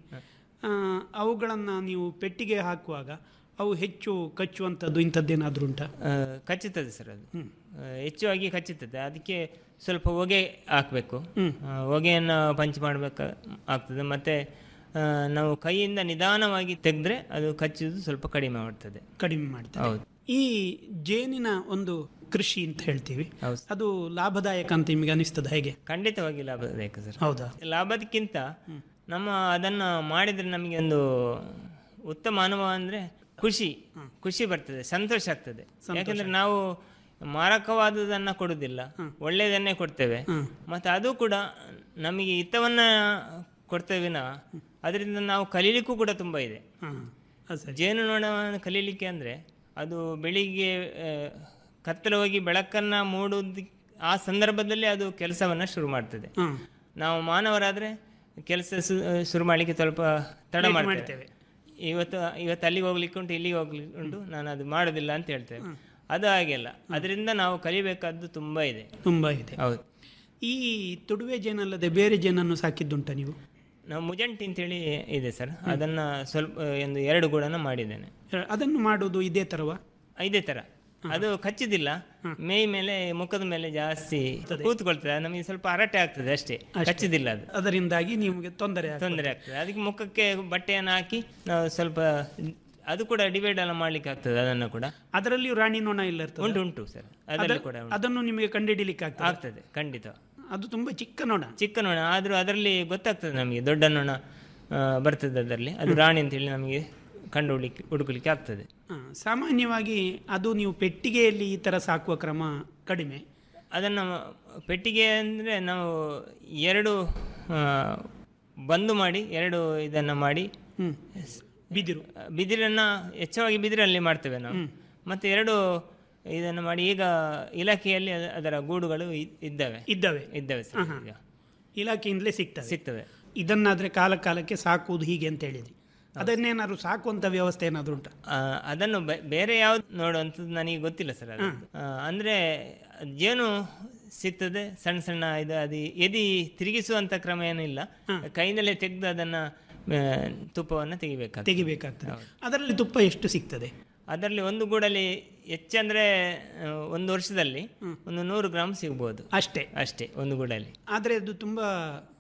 ಅವುಗಳನ್ನು ನೀವು ಪೆಟ್ಟಿಗೆ ಹಾಕುವಾಗ ಅವು ಹೆಚ್ಚು ಕಚ್ಚುವಂಥದ್ದು ಇಂಥದ್ದೇನಾದ್ರೂ ಉಂಟಾ ಆ, ಕಚ್ಚುತ್ತದೆ ಸರ್ ಅದು ಆ, ಹೆಚ್ಚಾಗಿ ಕಚ್ಚುತ್ತದೆ ಅದಕ್ಕೆ ಸ್ವಲ್ಪ ಹೊಗೆ ಹಾಕಬೇಕು ಹೊಗೆಯನ್ನು ಪಂಚ್ ಮಾಡಬೇಕು ಆಗ್ತದೆ ಮತ್ತು ಆ, ನಾವು ಕೈಯಿಂದ ನಿಧಾನವಾಗಿ ತೆಗೆದ್ರೆ ಅದು ಕಚ್ಚುವುದು ಸ್ವಲ್ಪ ಕಡಿಮೆ ಮಾಡ್ತದೆ ಕಡಿಮೆ ಮಾಡ್ತಾರೆ ಹೌದು ಈ ಜೇನಿನ ಒಂದು ಕೃಷಿ ಅಂತ ಹೇಳ್ತೀವಿ ಅದು ಲಾಭದಾಯಕ ಅಂತ ನಿಮಗೆ ಅನಿಸ್ತದ ಹೇಗೆ ಖಂಡಿತವಾಗಿ ಲಾಭದಾಯಕ ಸರ್ ಹೌದಾ ಲಾಭದಕ್ಕಿಂತ ನಮ್ಮ ಅದನ್ನು ಮಾಡಿದರೆ ನಮಗೆ ಒಂದು ಉತ್ತಮ ಅನುಭವ ಅಂದರೆ ಖುಷಿ ಖುಷಿ ಬರ್ತದೆ ಸಂತೋಷ ಆಗ್ತದೆ ಯಾಕಂದ್ರೆ ನಾವು ಮಾರಕವಾದುದನ್ನು ಕೊಡುವುದಿಲ್ಲ ಒಳ್ಳೆಯದನ್ನೇ ಕೊಡ್ತೇವೆ ಮತ್ತು ಅದು ಕೂಡ ನಮಗೆ ಹಿತವನ್ನ ಕೊಡ್ತೇವೆ ವಿನ ಅದರಿಂದ ನಾವು ಕಲೀಲಿಕ್ಕೂ ಕೂಡ ತುಂಬ ಇದೆ ಜೇನುನೊಣವನ್ನು ಕಲೀಲಿಕ್ಕೆ ಅಂದರೆ ಅದು ಬೆಳಿಗ್ಗೆ ಆ, ಕತ್ತಲು ಹೋಗಿ ಬೆಳಕನ್ನು ಮೂಡುವುದಕ್ಕೆ ಆ ಸಂದರ್ಭದಲ್ಲಿ ಅದು ಕೆಲಸವನ್ನು ಶುರು ಮಾಡ್ತದೆ ನಾವು ಮಾನವರಾದರೆ ಕೆಲಸ ಸು- ಶುರು ಮಾಡಲಿಕ್ಕೆ ಸ್ವಲ್ಪ ತಡ Late ಮಾಡ್ತೇವೆ ಮಾಡ್ತೇವೆ. ಇವತ್ತು ಇವತ್ತು ಅಲ್ಲಿಗೆ ಹೋಗ್ಲಿಕ್ಕೆ ಉಂಟು ಇಲ್ಲಿಗೆ ಹೋಗ್ಲಿಕ್ಕೆ ಉಂಟು ನಾನು ಅದು ಮಾಡೋದಿಲ್ಲ ಅಂತ ಹೇಳ್ತೇವೆ ಅದು ಹಾಗೆಲ್ಲ ಅದರಿಂದ ನಾವು ಕಲಿಬೇಕಾದ್ದು ತುಂಬ ಇದೆ ತುಂಬ ಇದೆ ಹೌದು ಈ ತುಡುವೆ ಜೇನಲ್ಲದೆ ಬೇರೆ ಜೇನನ್ನು ಸಾಕಿದ್ದುಂಟ ನೀವು ನಾವು ಮುಜಂಟಿ ಅಂತೇಳಿ ಇದೆ ಸರ್ ಅದನ್ನು ಸ್ವಲ್ಪ ಒಂದು ಎರಡು ಗೂಡನ್ನು ಮಾಡಿದ್ದೇನೆ ಅದನ್ನು ಮಾಡುವುದು ಇದೇ ಥರವಾ ಇದೇ ಥರ ಅದು ಕಚ್ಚಿದಿಲ್ಲ ಮೈ ಮೇಲೆ ಮುಖದ ಮೇಲೆ ಜಾಸ್ತಿ ಕೂತ್ಕೊಳ್ತದೆ ಅದು ನಮಗೆ ಸ್ವಲ್ಪ ಹರಟೆ ಆಗ್ತದೆ ಅಷ್ಟೇ ಕಚ್ಚಿದಿಲ್ಲ ಅದು ಅದರಿಂದಾಗಿ ನಿಮಗೆ ತೊಂದರೆ ಆಗ್ತದೆ. ತೊಂದರೆ ಆಗ್ತದೆ ಅದಕ್ಕೆ ಮುಖಕ್ಕೆ ಬಟ್ಟೆಯನ್ನು ಹಾಕಿ ನಾವು ಸ್ವಲ್ಪ ಅದು ಕೂಡ ಡಿವೈಡ್ ಎಲ್ಲ ಮಾಡ್ಲಿಕ್ಕೆ ಆಗ್ತದೆ ಅದನ್ನು ಕೂಡ ಅದರಲ್ಲಿಯೂ ರಾಣಿ ನೊಣ ಇಲ್ಲ ಇರ್ತದೆ ಉಂಟು ಉಂಟು ಸರ್ ಅದರಲ್ಲಿ ಕೂಡ ಉಂಟು. ಅದನ್ನು ನಿಮಗೆ ಕಂಡುಹಿಡಿಲಿಕ್ಕೆ ಆಗ್ತದೆ ಆಗ್ತದೆ ಖಂಡಿತ ಅದು ತುಂಬಾ ಚಿಕ್ಕ ನೊಣ ಚಿಕ್ಕ ನೊಣ ಆದರೂ ಅದರಲ್ಲಿ ಗೊತ್ತಾಗ್ತದೆ ನಮಗೆ ದೊಡ್ಡ ನೊಣ ಆ, ಬರ್ತದೆ ಅದರಲ್ಲಿ ಅದು ರಾಣಿ ಅಂತೇಳಿ ನಮಗೆ ಕಂಡು ಹುಡುಕಿ ಹುಡುಕಲಿಕ್ಕೆ ಆಗ್ತದೆ ಆ, ಸಾಮಾನ್ಯವಾಗಿ ಅದು ನೀವು ಪೆಟ್ಟಿಗೆಯಲ್ಲಿ ಈ ತರ ಸಾಕುವ ಕ್ರಮ ಕಡಿಮೆ ಅದನ್ನು ಪೆಟ್ಟಿಗೆ ಅಂದರೆ ನಾವು ಎರಡು ಆ, ಬಂದು ಮಾಡಿ ಎರಡು ಇದನ್ನು ಮಾಡಿ ಬಿದಿರು ಬಿದಿರನ್ನು ಹೆಚ್ಚಾಗಿ ಬಿದಿರಲ್ಲಿ ಮಾಡ್ತೇವೆ ನಾವು ಮತ್ತು ಎರಡು ಇದನ್ನು ಮಾಡಿ ಈಗ ಇಲಾಖೆಯಲ್ಲಿ ಅದ- ಅದರ ಗೂಡುಗಳು ಇ- ಇದ್ದಾವೆ ಇದ್ದಾವೆ ಇದ್ದಾವೆ ಸರ್ ಆಹಾ. ಈಗ. ಇಲಾಖೆಯಿಂದಲೇ ಸಿಗ್ತದೆ ಸಿಗ್ತವೆ ಇದನ್ನಾದ್ರೆ ಕಾಲ ಕಾಲಕ್ಕೆ ಸಾಕುವುದು ಹೀಗೆ ಅಂತ ಹೇಳಿದ್ರಿ ಅದನ್ನೇನಾದ್ರು ಸಾಕುವಂತ ವ್ಯವಸ್ಥೆ ಏನಾದ್ರು ಉಂಟಾ ಆ, ಅದನ್ನು ಬೆ- ಬೇರೆ ಯಾವ್ದು ನೋಡುವಂಥದ್ದು ನನಗೆ ಗೊತ್ತಿಲ್ಲ ಸರ್ ಅದು ಆ, ಅಂದ್ರೆ ಜೇನು ಸಿಗ್ತದೆ ಸಣ್ಣ ಸಣ್ಣ ಇದು ಅದು ಎದಿ ತಿರುಗಿಸುವಂತ ಕ್ರಮ ಏನಿಲ್ಲ ಕೈನಲ್ಲೇ ತೆಗೆದು ಅದನ್ನ ಆ, ತುಪ್ಪವನ್ನು ತೆಗಿಬೇಕಾಗ್ತದೆ ತೆಗಿಬೇಕಾಗ್ತದೆ ಅದರಲ್ಲಿ ತುಪ್ಪ ಎಷ್ಟು ಸಿಗ್ತದೆ ಅದರಲ್ಲಿ ಒಂದು ಗೂಡಲ್ಲಿ ಹೆಚ್ಚಂದ್ರೆ ಆ, ಒಂದು ವರ್ಷದಲ್ಲಿ ಒಂದು ನೂರು ಗ್ರಾಮ್ ಸಿಗ್ಬೋದು ಅಷ್ಟೇ ಅಷ್ಟೇ ಒಂದು ಗೂಡಲ್ಲಿ ಆದ್ರೆ ಅದು ತುಂಬಾ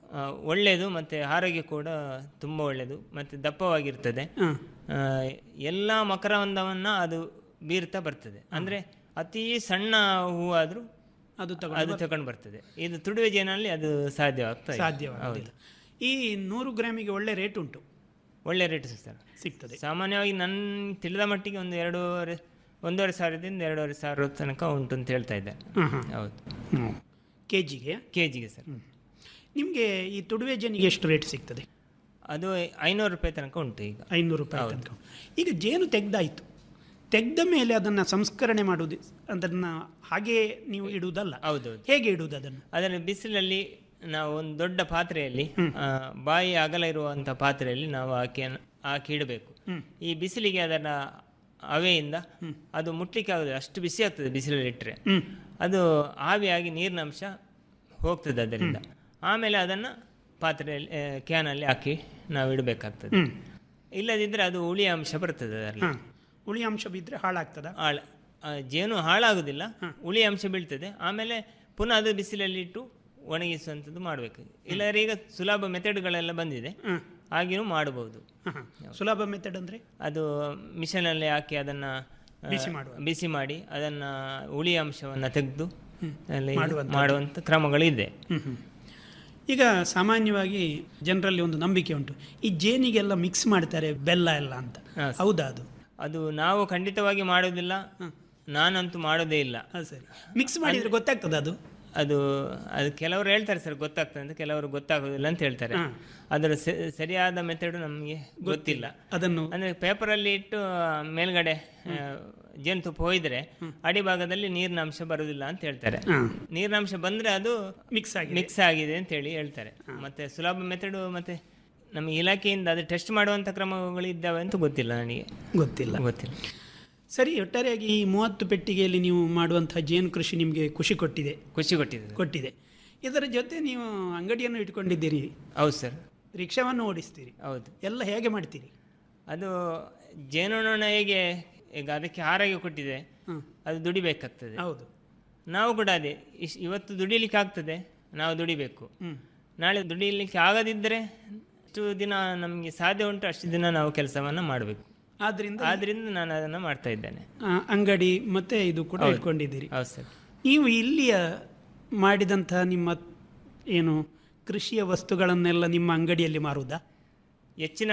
ಆ, ಒಳ್ಳೆಯದು ಮತ್ತು ಆರೋಗ್ಯ ಕೂಡ ತುಂಬ ಒಳ್ಳೆಯದು ಮತ್ತು ದಪ್ಪವಾಗಿರ್ತದೆ ಆ, ಎಲ್ಲ ಮಕರಂದವನ್ನು ಅದು ಬೀರ್ತಾ ಬರ್ತದೆ ಅಂದರೆ ಅತಿ ಸಣ್ಣ ಹೂವಾದರೂ ಅದು ಅದು ತಗೊಂಡು ಬರ್ತದೆ ಇದು ತುಡುವೆ ಜೇನಲ್ಲಿ ಅದು ಸಾಧ್ಯವಾಗ್ತಾ ಇದೆ. ಸಾಧ್ಯವಾಗುವುದಿಲ್ಲ ಈ ನೂರು ಗ್ರಾಮಿಗೆ ಒಳ್ಳೆ ರೇಟ್ ಉಂಟು ಒಳ್ಳೆ ರೇಟ್ ಸರ್ ಸಿಗ್ತದೆ ಸಾಮಾನ್ಯವಾಗಿ ನನ್ನ ತಿಳಿದ ಮಟ್ಟಿಗೆ ಒಂದು ಎರಡೂವರೆ ಒಂದೂವರೆ ಸಾವಿರದಿಂದ ಎರಡೂವರೆ ಸಾವಿರ ತನಕ ಉಂಟು ಅಂತ ಹೇಳ್ತಾ ಇದ್ದೆ ಹ್ಮ್, ಹ್ಮ್. ಹೌದು ಕೆ ಜಿಗೆ ಕೆ ಜಿಗೆ ಸರ್ ನಿಮಗೆ ಈ ತುಡುವೆ ಜೇನಿಗೆ ಎಷ್ಟು ರೇಟ್ ಸಿಗ್ತದೆ ಅದು ಐನೂರು ರೂಪಾಯಿ ತನಕ ಉಂಟು ಈಗ ಐನೂರು ರೂಪಾಯಿ ತನಕ ಈಗ ಜೇನು ತೆಗ್ದಾಯ್ತು ತೆಗೆದ ಮೇಲೆ ಅದನ್ನು ಸಂಸ್ಕರಣೆ ಮಾಡುವುದು ಅದನ್ನು ಹಾಗೆ ನೀವು ಇಡುವುದಲ್ಲ ಹೌದೌದು ಹೇಗೆ ಇಡುವುದು ಅದನ್ನು ಅದನ್ನು ಬಿಸಿಲಲ್ಲಿ ನಾವು ಒಂದು ದೊಡ್ಡ ಪಾತ್ರೆಯಲ್ಲಿ ಆ, ಬಾಯಿ ಅಗಲ ಇರುವಂಥ ಪಾತ್ರೆಯಲ್ಲಿ ನಾವು ಹಾಕಿ ಹಾಕಿ ಇಡಬೇಕು ಹ್ಮ್. ಈ ಬಿಸಿಲಿಗೆ ಅದರ ಹವೆಯಿಂದ ಅದು ಮುಟ್ಲಿಕ್ಕೆ ಆಗೋದಿಲ್ಲ ಅಷ್ಟು ಬಿಸಿ ಆಗ್ತದೆ ಬಿಸಿಲಲ್ಲಿ ಇಟ್ಟರೆ ಹ್ಮ್. ಅದು ಆವಿಯಾಗಿ ನೀರಿನ ಅಂಶ ಹೋಗ್ತದೆ ಅದರಿಂದ ಆಮೇಲೆ ಅದನ್ನು ಪಾತ್ರೆಯಲ್ಲಿ ಆ, ಕ್ಯಾನಲ್ಲಿ ಹಾಕಿ ನಾವು ಇಡಬೇಕಾಗ್ತದೆ ಹ್ಮ್. ಇಲ್ಲದಿದ್ದರೆ ಅದು ಹುಳಿಯ ಅಂಶ ಬರ್ತದೆ ಅದರಲ್ಲಿ ಹಾಂ ಹುಳಿ ಅಂಶ ಬಿದ್ದರೆ ಹಾಳಾಗ್ತದ ಹಾಳ ಆ, ಜೇನು ಹಾಳಾಗುದಿಲ್ಲ ಹುಳಿ ಅಂಶ ಬೀಳ್ತದೆ ಆಮೇಲೆ ಪುನಃ ಅದು ಬಿಸಿಲಲ್ಲಿ ಇಟ್ಟು ಒಣಗಿಸುವಂಥದ್ದು ಮಾಡಬೇಕು ಇಲ್ಲದ್ರೆ ಈಗ ಸುಲಭ ಮೆಥಡ್ಗಳೆಲ್ಲ ಬಂದಿದೆ ಹಾಗೆಯೂ ಮಾಡಬಹುದು ಸುಲಭ ಮೆಥಡ್ ಅಂದರೆ ಅದು ಮಿಷನಲ್ಲಿ ಹಾಕಿ ಅದನ್ನು ಬಿಸಿ ಮಾಡುವ. ಬಿಸಿ ಮಾಡಿ ಅದನ್ನು ಹುಳಿ ಅಂಶವನ್ನು ತೆಗೆದು ಅಲ್ಲಿ ಮಾಡುವಂಥದ್ದು. ಮಾಡುವಂಥ ಕ್ರಮಗಳಿದೆ ಹ್ಮ್, ಹ್ಮ್. ಈಗ ಸಾಮಾನ್ಯವಾಗಿ ಜನರಲ್ಲಿ ಒಂದು ನಂಬಿಕೆ ಉಂಟು ಈ ಜೇನಿಗೆಲ್ಲ ಮಿಕ್ಸ್ ಮಾಡ್ತಾರೆ ಬೆಲ್ಲ ಎಲ್ಲ ಅಂತ ಹೌದಾ ಅದು ಅದು ನಾವು ಖಂಡಿತವಾಗಿ ಮಾಡೋದಿಲ್ಲ ನಾನಂತೂ ಮಾಡೋದೇ ಇಲ್ಲ ಸರಿ ಮಿಕ್ಸ್ ಮಾಡಿದ್ರೆ ಗೊತ್ತಾಗ್ತದೆ ಅದು ಅದು ಅದು ಕೆಲವರು ಹೇಳ್ತಾರೆ ಸರ್ ಗೊತ್ತಾಗ್ತದೆ ಅಂತ ಕೆಲವರು ಗೊತ್ತಾಗೋದಿಲ್ಲ ಅಂತ ಹೇಳ್ತಾರೆ ಹಾ. ಅದರ ಸ- ಸರಿಯಾದ ಮೆಥಡ್ ನಮಗೆ ಗೊತ್ತಿಲ್ಲ ಅದನ್ನು ಅಂದ್ರೆ ಪೇಪರಲ್ಲಿ ಇಟ್ಟು ಆ, ಮೇಲ್ಗಡೆ ಆ, ಜೇನುತುಪ್ಪ ಹೋಯ್ದ್ರೆ ಅಡಿಭಾಗದಲ್ಲಿ ನೀರಿನ ಅಂಶ ಬರುವುದಿಲ್ಲ ಅಂತ ಹೇಳ್ತಾರೆ ಹಾ. ನೀರಿನ ಅಂಶ ಬಂದ್ರೆ ಅದು ಮಿಕ್ಸ್ ಆಗಿ ಮಿಕ್ಸ್ ಆಗಿದೆ ಅಂತ ಹೇಳಿ ಹೇಳ್ತಾರೆ ಮತ್ತೆ ಸುಲಭ ಮೆಥಡ್ ಮತ್ತೆ ನಮ್ಮ ಇಲಾಖೆಯಿಂದ ಅದು ಟೆಸ್ಟ್ ಮಾಡುವಂತ ಕ್ರಮಗಳು ಇದ್ದಾವೆ ಅಂತ ಗೊತ್ತಿಲ್ಲ ನನಗೆ ಗೊತ್ತಿಲ್ಲ ಗೊತ್ತಿಲ್ಲ ಸರಿ ಒಟ್ಟಾರೆಯಾಗಿ ಈ ಮೂವತ್ತು ಪೆಟ್ಟಿಗೆಯಲ್ಲಿ ನೀವು ಮಾಡುವಂತಹ ಜೇನು ಕೃಷಿ ನಿಮಗೆ ಖುಷಿ ಕೊಟ್ಟಿದೆ ಖುಷಿ ಕೊಟ್ಟಿದೆ ಕೊಟ್ಟಿದೆ ಇದರ ಜೊತೆ ನೀವು ಅಂಗಡಿಯನ್ನು ಇಟ್ಕೊಂಡಿದ್ದೀರಿ ಹೌದು ಸರ್ ರಿಕ್ಷಾವನ್ನು ಓಡಿಸ್ತೀರಿ ಹೌದು ಎಲ್ಲ ಹೇಗೆ ಮಾಡ್ತೀರಿ ಅದು ಜೇನುನೊಣ ಹೇಗೆ ಈಗ ಅದಕ್ಕೆ ಆರೋಗ್ಯ ಕೊಟ್ಟಿದೆ ಹ್ಮ್. ಅದು ದುಡಿಬೇಕಾಗ್ತದೆ ಹೌದು ನಾವು ಕೂಡ ಅದೇ ಇಶ್ ಇವತ್ತು ದುಡಿಲಿಕ್ಕೆ ಆಗ್ತದೆ ನಾವು ದುಡಿಬೇಕು ಹ್ಮ್. ನಾಳೆ ದುಡಿಲಿಕ್ಕೆ ಆಗದಿದ್ದರೆ ಅಷ್ಟು ದಿನ ನಮಗೆ ಸಾಧ್ಯ ಉಂಟು ಅಷ್ಟು ದಿನ ನಾವು ಕೆಲಸವನ್ನು ಮಾಡಬೇಕು ಆದ್ರಿಂದ ಆದ್ರಿಂದ ನಾನು ಅದನ್ನು ಮಾಡ್ತಾ ಇದ್ದೇನೆ ಆ, ಅಂಗಡಿ ಮತ್ತೆ ಇದು ಕೂಡ ಹೌದು. ಇಟ್ಕೊಂಡಿದ್ದೀರಿ ಹೌದು ಸರ್ ನೀವು ಇಲ್ಲಿಯ ಮಾಡಿದಂತಹ ನಿಮ್ಮ ಏನು ಕೃಷಿಯ ವಸ್ತುಗಳನ್ನೆಲ್ಲ ನಿಮ್ಮ ಅಂಗಡಿಯಲ್ಲಿ ಮಾರುವುದಾ ಹೆಚ್ಚಿನ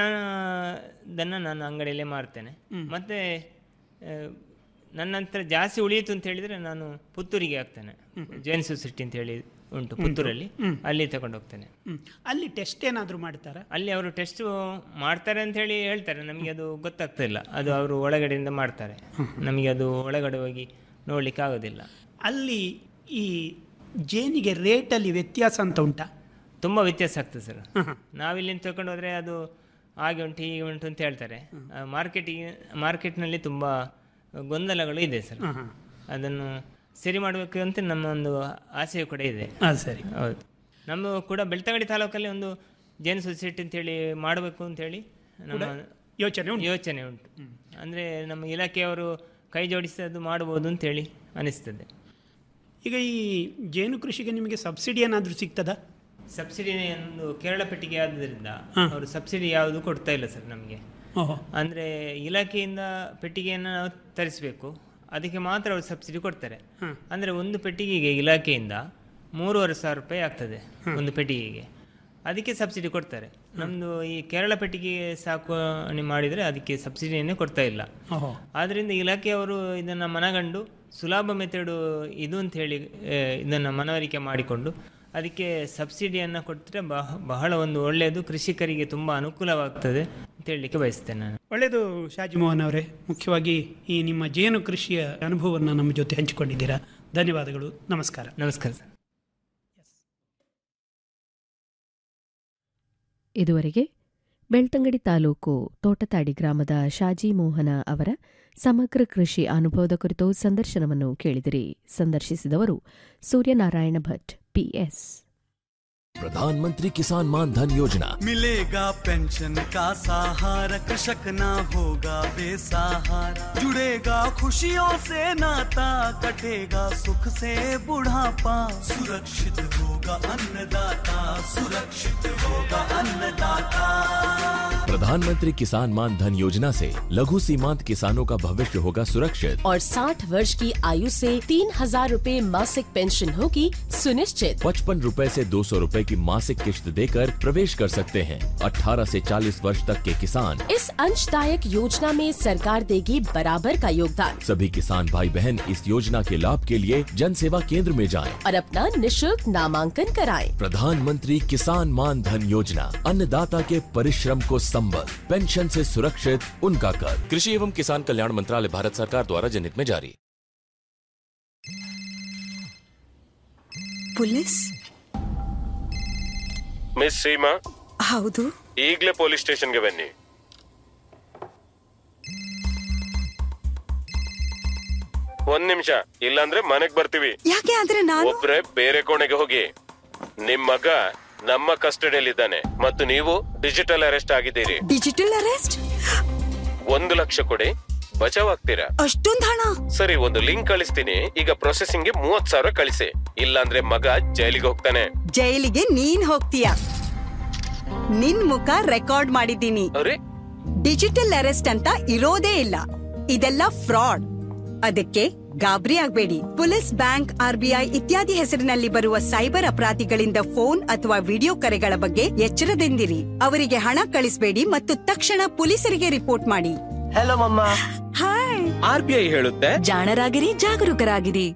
ದನ್ನ ನಾನು ಅಂಗಡಿಯಲ್ಲೇ ಮಾರ್ತೇನೆ ಮತ್ತೆ ಆ, ನನ್ನ ಹತ್ರ ಜಾಸ್ತಿ ಉಳಿಯಿತು ಅಂತ ಹೇಳಿದ್ರೆ ನಾನು ಪುತ್ತೂರಿಗೆ ಹಾಕ್ತೇನೆ ಜೈನ್ ಸೊಸೈಟಿ ಅಂತ ಹೇಳಿ ಉಂಟು ಪುತ್ತೂರಲ್ಲಿ ಅಲ್ಲಿ ತಗೊಂಡು ಹೋಗ್ತೇನೆ ಹ್ಮ್. ಅಲ್ಲಿ ಟೆಸ್ಟ್ ಏನಾದರೂ ಮಾಡ್ತಾರಾ ಅಲ್ಲಿ ಅವರು ಟೆಸ್ಟ್ ಮಾಡ್ತಾರೆ ಅಂತ ಹೇಳಿ ಹೇಳ್ತಾರೆ ನಮಗೆ ಅದು ಗೊತ್ತಾಗ್ತಾ ಇಲ್ಲ ಅದು ಅವರು ಒಳಗಡೆಯಿಂದ ಮಾಡ್ತಾರೆ ನಮಗೆ ಅದು ಒಳಗಡೆ ಹೋಗಿ ನೋಡ್ಲಿಕ್ಕೆ ಆಗೋದಿಲ್ಲ ಅಲ್ಲಿ ಈ ಜೇನಿಗೆ ರೇಟಲ್ಲಿ ವ್ಯತ್ಯಾಸ ಅಂತ ಉಂಟಾ ತುಂಬ ವ್ಯತ್ಯಾಸ ಆಗ್ತದೆ ಸರ್ ನಾವಿಲ್ಲಿಂದ ತಗೊಂಡು ಹೋದ್ರೆ ಅದು ಹಾಗೆ ಉಂಟು ಹೀಗೆ ಉಂಟು ಅಂತ ಹೇಳ್ತಾರೆ ಮಾರ್ಕೆಟಿಗೆ ಮಾರ್ಕೆಟ್ನಲ್ಲಿ ತುಂಬ ಗೊಂದಲಗಳು ಇದೆ ಸರ್ ಹ, ಹ. ಅದನ್ನು ಸರಿ ಮಾಡಬೇಕು ಅಂತ ನಮ್ಮ ಒಂದು ಆಸೆಯು ಕೂಡ ಇದೆ ಆ, ಸರಿ ಹೌದು ನಮ್ಮ ಕೂಡ ಬೆಳ್ತಂಗಡಿ ತಾಲೂಕಲ್ಲಿ ಒಂದು ಜೈನ್ ಸೊಸೈಟಿ ಅಂತೇಳಿ ಮಾಡಬೇಕು ಅಂತೇಳಿ ನಮ್ಮ ಯೋಚನೆ ಉಂಟು ಯೋಚನೆ ಉಂಟು ಅಂದರೆ ನಮ್ಮ ಇಲಾಖೆಯವರು ಕೈ ಜೋಡಿಸಿ ಅದು ಮಾಡ್ಬೋದು ಅಂತೇಳಿ ಅನಿಸ್ತದೆ ಈಗ ಈ ಜೇನು ಕೃಷಿಗೆ ನಿಮಗೆ ಸಬ್ಸಿಡಿ ಏನಾದರೂ ಸಿಗ್ತದಾ ಸಬ್ಸಿಡಿ ಒಂದು ಕೇರಳ ಪೆಟ್ಟಿಗೆ ಆದ್ರಿಂದ ಅವರು ಸಬ್ಸಿಡಿ ಯಾವುದು ಕೊಡ್ತಾ ಇಲ್ಲ ಸರ್ ನಮಗೆ ಓಹೋ ಅಂದರೆ ಇಲಾಖೆಯಿಂದ ಪೆಟ್ಟಿಗೆಯನ್ನು ನಾವು ತರಿಸಬೇಕು ಅದಕ್ಕೆ ಮಾತ್ರ ಅವರು ಸಬ್ಸಿಡಿ ಕೊಡ್ತಾರೆ ಅಂದರೆ ಒಂದು ಪೆಟ್ಟಿಗೆಗೆ ಇಲಾಖೆಯಿಂದ ಮೂರುವರೆ ಸಾವಿರ ರೂಪಾಯಿ ಆಗ್ತದೆ ಒಂದು ಪೆಟ್ಟಿಗೆಗೆ ಅದಕ್ಕೆ ಸಬ್ಸಿಡಿ ಕೊಡ್ತಾರೆ ನಮ್ಮದು ಈ ಕೇರಳ ಪೆಟ್ಟಿಗೆ ಸಾಕಣೆ ಮಾಡಿದರೆ ಅದಕ್ಕೆ ಸಬ್ಸಿಡಿಯನ್ನೇ ಕೊಡ್ತಾ ಇಲ್ಲ ಓಹೋ ಆದ್ದರಿಂದ ಇಲಾಖೆಯವರು ಇದನ್ನು ಮನಗಂಡು ಸುಲಭ ಮೆಥಡು ಇದು ಅಂತ ಹೇಳಿ ಆ, ಇದನ್ನು ಮನವರಿಕೆ ಮಾಡಿಕೊಂಡು ಅದಕ್ಕೆ ಸಬ್ಸಿಡಿಯನ್ನು ಕೊಟ್ಟರೆ ಬಹ ಬಹಳ ಒಂದು ಒಳ್ಳೆಯದು ಕೃಷಿಕರಿಗೆ ತುಂಬ ಅನುಕೂಲವಾಗ್ತದೆ ಅಂತ ಹೇಳಲಿಕ್ಕೆ ಬಯಸ್ತೇನೆ ನಾನು ಒಳ್ಳೆಯದು ಶಾಜಿ ಮೋಹನ್ ಅವರೇ ಮುಖ್ಯವಾಗಿ ಈ ನಿಮ್ಮ ಜೇನು ಕೃಷಿಯ ಅನುಭವವನ್ನು ನಮ್ಮ ಜೊತೆ ಹಂಚಿಕೊಂಡಿದ್ದೀರಾ ಧನ್ಯವಾದಗಳು ನಮಸ್ಕಾರ ನಮಸ್ಕಾರ ಸರ್ ಇದುವರೆಗೆ ಬೆಳ್ತಂಗಡಿ ತಾಲೂಕು ತೋಟತಾಡಿ ಗ್ರಾಮದ ಶಾಜಿ ಮೋಹನ ಅವರ ಸಮಗ್ರ ಕೃಷಿ ಅನುಭವದ ಕುರಿತು ಸಂದರ್ಶನವನ್ನು ಕೇಳಿದಿರಿ ಸಂದರ್ಶಿಸಿದವರು ಸೂರ್ಯನಾರಾಯಣ ಭಟ್ ಪಿಎಸ್ प्रधानमंत्री किसान मान धन योजना मिलेगा पेंशन का सहारा कृषक ना होगा बेसहारा जुड़ेगा खुशियों से नाता कटेगा सुख से बुढ़ापा सुरक्षित होगा अन्नदाता सुरक्षित होगा अन्नदाता प्रधानमंत्री किसान मान धन योजना से लघु सीमांत किसानों का भविष्य होगा सुरक्षित और 60 वर्ष की आयु से तीन हजार रूपए मासिक पेंशन होगी सुनिश्चित पचपन रूपए से दो सौ रूपए की मासिक किश्त देकर प्रवेश कर सकते हैं 18 से 40 वर्ष तक के किसान इस अंशदायक योजना में सरकार देगी बराबर का योगदान सभी किसान भाई बहन इस योजना के लाभ के लिए जन सेवा केंद्र में जाएं। और अपना निशुल्क नामांकन कराएं। प्रधानमंत्री किसान मान धन योजना अन्नदाता के परिश्रम को संबल पेंशन से सुरक्षित उनका कर कृषि एवं किसान कल्याण मंत्रालय भारत सरकार द्वारा जनहित में जारी ಪೊಲೀಸ್ ಮಿಸ್ ಸೀಮಾ ಹೌದು ಈಗಲೇ ಪೊಲೀಸ್ ಸ್ಟೇಷನ್ಗೆ ಬನ್ನಿ ಒಂದ್ ನಿಮಿಷ ಇಲ್ಲಾಂದ್ರೆ ಮನೆಗ್ ಬರ್ತೀವಿ ಯಾಕೆ ಆದ್ರೆ ನಾನು ಒಬ್ರೆ ಬೇರೆ ಕೋಣೆಗೆ ಹೋಗಿ ನಿಮ್ ಮಗ ನಮ್ಮ ಕಸ್ಟಡಿಯಲ್ಲಿದ್ದಾನೆ ಮತ್ತು ನೀವು ಡಿಜಿಟಲ್ ಅರೆಸ್ಟ್ ಆಗಿದ್ದೀರಿ ಡಿಜಿಟಲ್ ಅರೆಸ್ಟ್ ಒಂದು ಲಕ್ಷ ಕೊಡಿ ಬಚಾವ್ ಆಗ್ತೀರಾ ಅಷ್ಟೊಂದ್ ಹಣ ಸರಿ ಒಂದು ಲಿಂಕ್ ಕಳಿಸ್ತೀನಿ ಈಗ ಪ್ರೊಸೆಸಿಂಗ್ ಗೆ ಮೂವತ್ ಸಾವಿರ ಕಳಿಸಿ ಇಲ್ಲಾಂದ್ರೆ ಮಗ ಜೈಲಿಗೆ ಹೋಗ್ತಾನೆ ಜೈಲಿಗೆ ನೀನ್ ಹೋಗ್ತೀಯ ನಿನ್ ಮುಖ ರೆಕಾರ್ಡ್ ಮಾಡಿದ್ದೀನಿ ಅರೆ ಡಿಜಿಟಲ್ ಅರೆಸ್ಟ್ ಅಂತ ಇರೋದೇ ಇಲ್ಲ ಇದೆಲ್ಲ ಫ್ರಾಡ್ ಅದಕ್ಕೆ ಗಾಬರಿ ಆಗ್ಬೇಡಿ ಪೊಲೀಸ್ ಬ್ಯಾಂಕ್ ಆರ್ಬಿಐ ಇತ್ಯಾದಿ ಹೆಸರಿನಲ್ಲಿ ಬರುವ ಸೈಬರ್ ಅಪರಾಧಿಗಳಿಂದ ಫೋನ್ ಅಥವಾ ವಿಡಿಯೋ ಕರೆಗಳ ಬಗ್ಗೆ ಎಚ್ಚರದಿಂದಿರಿ ಅವರಿಗೆ ಹಣ ಕಳಿಸಬೇಡಿ ಮತ್ತು ತಕ್ಷಣ ಪೊಲೀಸರಿಗೆ ರಿಪೋರ್ಟ್ ಮಾಡಿ ಹಲೋ ಮಮ್ಮ ಹಾಯ್ ಆರ್ ಬಿ ಐ ಹೇಳುತ್ತೆ ಜಾಣರಾಗಿರಿ ಜಾಗರೂಕರಾಗಿರಿ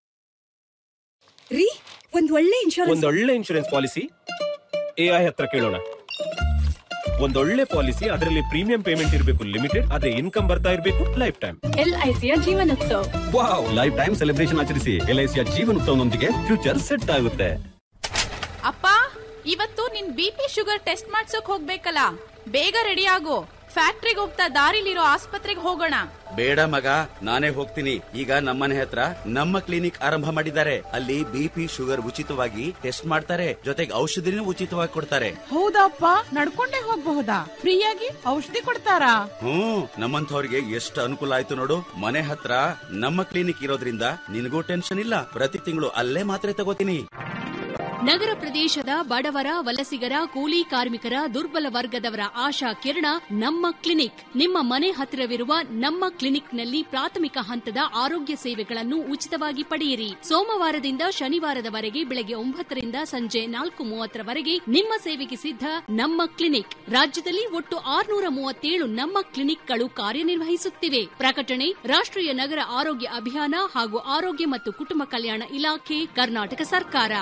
ರೀ ಒಂದ್ ಒಳ್ಳೆ ಇನ್ಶೂರೆನ್ಸ್ ಒಂದೊಳ್ಳೆ ಇನ್ಶೂರೆನ್ಸ್ ಪಾಲಿಸಿ ಎಐ ಹತ್ರ ಕೇಳೋಣ ಒಂದೊಳ್ಳೆ ಪಾಲಿಸಿ ಅದರಲ್ಲಿ ಪ್ರೀಮಿಯಂ ಪೇಮೆಂಟ್ ಇರಬೇಕು ಲಿಮಿಟೆಡ್ ಆದ್ರೆ ಇನ್ಕಮ್ ಬರ್ತಾ ಇರಬೇಕು ಲೈಫ್ ಟೈಮ್ ಎಲ್ಐಸಿಯ ಜೀವನೋತ್ಸವ ವಾವ್ ಲೈಫ್ ಟೈಮ್ ಸೆಲೆಬ್ರೇಷನ್ ಆಚರಿಸಿ ಎಲ್ಐಸಿಯ ಜೀವನೋತ್ಸವನೊಂದಿಗೆ ಫ್ಯೂಚರ್ ಸೆಟ್ ಆಗುತ್ತೆ ಅಪ್ಪ ಇವತ್ತು ನಿನ್ ಬಿ ಪಿ ಶುಗರ್ ಟೆಸ್ಟ್ ಮಾಡ್ಸೋಕ್ ಹೋಗ್ಬೇಕಲ್ಲ ಬೇಗ ರೆಡಿ ಆಗು ಫ್ಯಾಕ್ಟ್ರಿಗೆ ಹೋಗ್ತಾ ದಾರಿಲಿರೋ ಆಸ್ಪತ್ರೆಗೆ ಹೋಗೋಣ ಬೇಡ ಮಗ ನಾನೇ ಹೋಗ್ತೀನಿ ಈಗ ನಮ್ಮನೆ ಹತ್ರ ನಮ್ಮ ಕ್ಲಿನಿಕ್ ಆರಂಭ ಮಾಡಿದ್ದಾರೆ ಅಲ್ಲಿ ಬಿಪಿ ಶುಗರ್ ಉಚಿತವಾಗಿ ಟೆಸ್ಟ್ ಮಾಡ್ತಾರೆ ಜೊತೆಗೆ ಔಷಧಿನೂ ಉಚಿತವಾಗಿ ಕೊಡ್ತಾರೆ ಹೌದಪ್ಪ ನಡ್ಕೊಂಡೇ ಹೋಗ್ಬಹುದಾ ಫ್ರೀಯಾಗಿ ಔಷಧಿ ಕೊಡ್ತಾರಾ ಹ್ಮ್ ನಮ್ಮಂಥವ್ರಿಗೆ ಎಷ್ಟು ಅನುಕೂಲ ಆಯ್ತು ನೋಡು ಮನೆ ಹತ್ರ ನಮ್ಮ ಕ್ಲಿನಿಕ್ ಇರೋದ್ರಿಂದ ನಿನಗೂ ಟೆನ್ಷನ್ ಇಲ್ಲ ಪ್ರತಿ ತಿಂಗಳು ಅಲ್ಲೇ ಮಾತ್ರೆ ತಗೋತೀನಿ ನಗರ ಪ್ರದೇಶದ ಬಡವರ ವಲಸಿಗರ ಕೂಲಿ ಕಾರ್ಮಿಕರ ದುರ್ಬಲ ವರ್ಗದವರ ಆಶಾ ಕಿರಣ ನಮ್ಮ ಕ್ಲಿನಿಕ್ ನಿಮ್ಮ ಮನೆ ಹತ್ತಿರವಿರುವ ನಮ್ಮ ಕ್ಲಿನಿಕ್ನಲ್ಲಿ ಪ್ರಾಥಮಿಕ ಹಂತದ ಆರೋಗ್ಯ ಸೇವೆಗಳನ್ನು ಉಚಿತವಾಗಿ ಪಡೆಯಿರಿ ಸೋಮವಾರದಿಂದ ಶನಿವಾರದವರೆಗೆ ಬೆಳಗ್ಗೆ ಒಂಬತ್ತರಿಂದ ಸಂಜೆ ನಾಲ್ಕು ಮೂವತ್ತರವರೆಗೆ ನಿಮ್ಮ ಸೇವೆಗೆ ಸಿದ್ಧ ನಮ್ಮ ಕ್ಲಿನಿಕ್ ರಾಜ್ಯದಲ್ಲಿ ಒಟ್ಟು ಆರುನೂರ ಮೂವತ್ತೇಳು ನಮ್ಮ ಕ್ಲಿನಿಕ್ಗಳು ಕಾರ್ಯನಿರ್ವಹಿಸುತ್ತಿವೆ ಪ್ರಕಟಣೆ ರಾಷ್ಟ್ರೀಯ ನಗರ ಆರೋಗ್ಯ ಅಭಿಯಾನ ಹಾಗೂ ಆರೋಗ್ಯ ಮತ್ತು ಕುಟುಂಬ ಕಲ್ಯಾಣ ಇಲಾಖೆ ಕರ್ನಾಟಕ ಸರ್ಕಾರ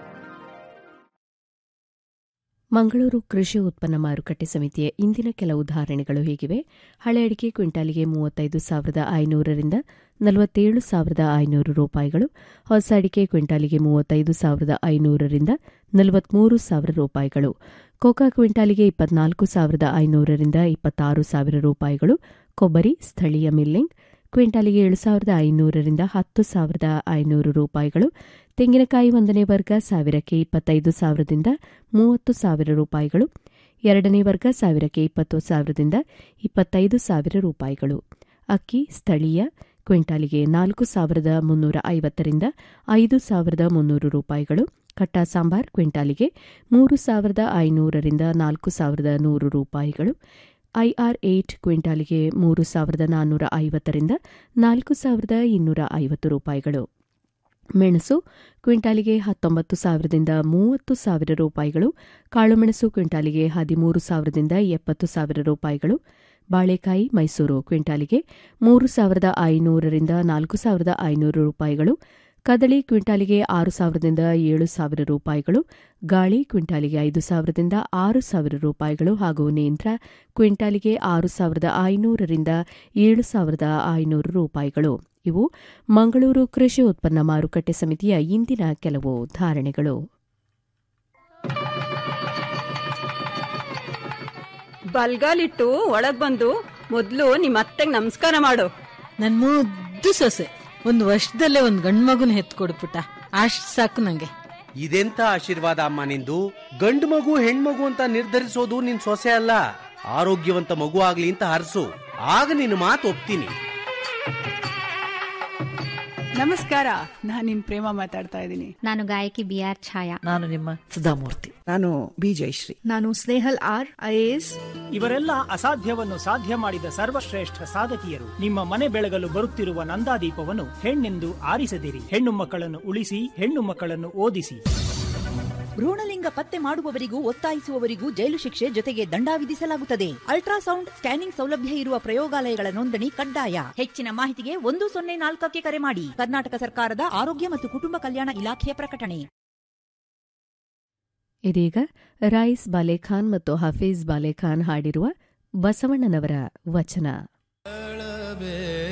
ಮಂಗಳೂರು ಕೃಷಿ ಉತ್ಪನ್ನ ಮಾರುಕಟ್ಟೆ ಸಮಿತಿಯ ಇಂದಿನ ಕೆಲ ಉದಾಹರಣೆಗಳು ಹೀಗಿವೆ ಹಳೆ ಅಡಿಕೆ ಕ್ವಿಂಟಾಲಿಗೆ ಮೂವತ್ತೈದು ಸಾವಿರದ ಐನೂರರಿಂದ ನಲವತ್ತೇಳು ಸಾವಿರದ ಐನೂರು ರೂಪಾಯಿಗಳು ಹೊಸ ಅಡಿಕೆ ಕ್ವಿಂಟಾಲಿಗೆ ಮೂವತ್ತೈದು ಸಾವಿರದ ಐನೂರರಿಂದ ನಲವತ್ಮೂರು ಸಾವಿರ ರೂಪಾಯಿಗಳು ಕೋಕಾ ಕ್ವಿಂಟಾಲಿಗೆ ಇಪ್ಪತ್ನಾಲ್ಕು ಸಾವಿರದ ಐನೂರರಿಂದ ಇಪ್ಪತ್ತಾರು ಸಾವಿರ ರೂಪಾಯಿಗಳು ಕೊಬ್ಬರಿ ಸ್ಥಳೀಯ ಮಿಲ್ಲಿಂಗ್ ಕ್ವಿಂಟಾಲಿಗೆ ಏಳು ಸಾವಿರದ ಐನೂರರಿಂದ ಹತ್ತು ಸಾವಿರದ ಐನೂರು ರೂಪಾಯಿಗಳು ತೆಂಗಿನಕಾಯಿ ಒಂದನೇ ವರ್ಗ ಸಾವಿರಕ್ಕೆ ಇಪ್ಪತ್ತೈದು ಸಾವಿರದಿಂದ ಮೂವತ್ತು ಸಾವಿರ ರೂಪಾಯಿಗಳು ಎರಡನೇ ವರ್ಗ ಸಾವಿರಕ್ಕೆ ಇಪ್ಪತ್ತು ಸಾವಿರದಿಂದ ಇಪ್ಪತ್ತೈದು ಸಾವಿರ ರೂಪಾಯಿಗಳು ಅಕ್ಕಿ ಸ್ಥಳೀಯ ಕ್ವಿಂಟಾಲಿಗೆ ನಾಲ್ಕು ಸಾವಿರದ ಮುನ್ನೂರ ಐವತ್ತರಿಂದ ಐದು ಸಾವಿರದ ಮುನ್ನೂರು ರೂಪಾಯಿಗಳು ಕಟ್ಟಾ ಸಾಂಬಾರ್ ಕ್ವಿಂಟಾಲಿಗೆ ಮೂರು ಸಾವಿರದ ಐನೂರರಿಂದ ನಾಲ್ಕು ಸಾವಿರದ ನೂರು ರೂಪಾಯಿಗಳು ಐಆರ್ ಏಟ್ ಕ್ವಿಂಟಾಲಿಗೆ ಮೂರು ಸಾವಿರದ ನಾನ್ನೂರ ಐವತ್ತರಿಂದ ನಾಲ್ಕು ಸಾವಿರದ ಇನ್ನೂರ ಐವತ್ತು ರೂಪಾಯಿಗಳು ಮೆಣಸು ಕ್ವಿಂಟಾಲಿಗೆ ಹತ್ತೊಂಬತ್ತು ಸಾವಿರದಿಂದ ಮೂವತ್ತು ಸಾವಿರ ರೂಪಾಯಿಗಳು ಕಾಳುಮೆಣಸು ಕ್ವಿಂಟಾಲಿಗೆ ಹದಿಮೂರು ಸಾವಿರದಿಂದ ಎಪ್ಪತ್ತು ಸಾವಿರ ರೂಪಾಯಿಗಳು ಬಾಳೆಕಾಯಿ ಮೈಸೂರು ಕ್ವಿಂಟಾಲಿಗೆ ಮೂರು ಸಾವಿರದ ಐನೂರರಿಂದ ನಾಲ್ಕು ಸಾವಿರದ ಐನೂರು ರೂಪಾಯಿಗಳು ಕದಳಿ ಕ್ವಿಂಟಾಲಿಗೆ ಆರು ಸಾವಿರದಿಂದ ಏಳು ಸಾವಿರ ರೂಪಾಯಿಗಳು ಗಾಳಿ ಕ್ವಿಂಟಾಲಿಗೆ ಐದು ಸಾವಿರದಿಂದ ಆರು ಸಾವಿರ ರೂಪಾಯಿಗಳು ಹಾಗೂ ನೇಂದ್ರ ಕ್ವಿಂಟಾಲಿಗೆ ಆರು ಸಾವಿರದ ಐನೂರರಿಂದ ಏಳು ಸಾವಿರದ ಐನೂರು ರೂಪಾಯಿಗಳು ಇವು ಮಂಗಳೂರು ಕೃಷಿ ಉತ್ಪನ್ನ ಮಾರುಕಟ್ಟೆ ಸಮಿತಿಯ ಇಂದಿನ ಕೆಲವು ಧಾರಣೆಗಳು ಬಲ್ಗಾಲಿಟ್ಟು ಒಳಗ್ ಬಂದು ಮೊದ್ಲು ನಿಮ್ಮ ಅತ್ತೆಗ್ ನಮಸ್ಕಾರ ಮಾಡು ನನ್ ಮುದ್ದು ಸೊಸೆ ಒಂದು ವರ್ಷದಲ್ಲೇ ಒಂದ್ ಗಂಡ್ ಮಗುನ ಹೆತ್ ಕೊಡ್ಬಿಟ್ಟ ಅಷ್ಟ್ ಸಾಕು ನಂಗೆ ಇದೆಂತ ಆಶೀರ್ವಾದ ಅಮ್ಮ ನಿಂದು ಗಂಡು ಮಗು ಹೆಣ್ಮಗು ಅಂತ ನಿರ್ಧರಿಸೋದು ನಿನ್ ಸೊಸೆ ಅಲ್ಲ ಆರೋಗ್ಯವಂತ ಮಗು ಆಗ್ಲಿ ಅಂತ ಹರಸು ಆಗ ನಿನ್ನ ಮಾತು ಒಪ್ತೀನಿ ನಮಸ್ಕಾರ ನಾನು ನಿಮ್ ಪ್ರೇಮ ಮಾತಾಡ್ತಾ ಇದ್ದೀನಿ ನಾನು ಗಾಯಕಿ ಬಿ ಆರ್ ಛಾಯಾ ನಾನು ನಿಮ್ಮ ಸುಧಾಮೂರ್ತಿ ನಾನು ಬಿ ಜಯಶ್ರೀ ನಾನು ಸ್ನೇಹಲ್ ಆರ್ ಐಎಎಸ್ ಇವರೆಲ್ಲ ಅಸಾಧ್ಯವನ್ನು ಸಾಧ್ಯ ಮಾಡಿದ ಸರ್ವಶ್ರೇಷ್ಠ ಸಾಧಕಿಯರು ನಿಮ್ಮ ಮನೆ ಬೆಳಗಲು ಬರುತ್ತಿರುವ ನಂದಾದೀಪವನ್ನು ಹೆಣ್ಣೆಂದು ಆರಿಸದಿರಿ ಹೆಣ್ಣು ಮಕ್ಕಳನ್ನು ಉಳಿಸಿ ಹೆಣ್ಣು ಮಕ್ಕಳನ್ನು ಓದಿಸಿ ಭ್ರೂಣಲಿಂಗ ಪತ್ತೆ ಮಾಡುವವರಿಗೂ ಒತ್ತಾಯಿಸುವವರಿಗೂ ಜೈಲು ಶಿಕ್ಷೆ ಜೊತೆಗೆ ದಂಡ ವಿಧಿಸಲಾಗುತ್ತದೆ ಅಲ್ಟ್ರಾಸೌಂಡ್ ಸ್ಕ್ಯಾನಿಂಗ್ ಸೌಲಭ್ಯ ಇರುವ ಪ್ರಯೋಗಾಲಯಗಳ ನೋಂದಣಿ ಕಡ್ಡಾಯ ಹೆಚ್ಚಿನ ಮಾಹಿತಿಗೆ ಒಂದು ಸೊನ್ನೆ ನಾಲ್ಕಕ್ಕೆ ಕರೆ ಮಾಡಿ ಕರ್ನಾಟಕ ಸರ್ಕಾರದ ಆರೋಗ್ಯ ಮತ್ತು ಕುಟುಂಬ ಕಲ್ಯಾಣ ಇಲಾಖೆಯ ಪ್ರಕಟಣೆ ಇದೀಗ ರಾಯಿಸ್ ಬಾಲೆಖಾನ್ ಮತ್ತು ಹಫೀಜ್ ಬಾಲೆಖಾನ್ ಹಾಡಿರುವ ಬಸವಣ್ಣನವರ ವಚನ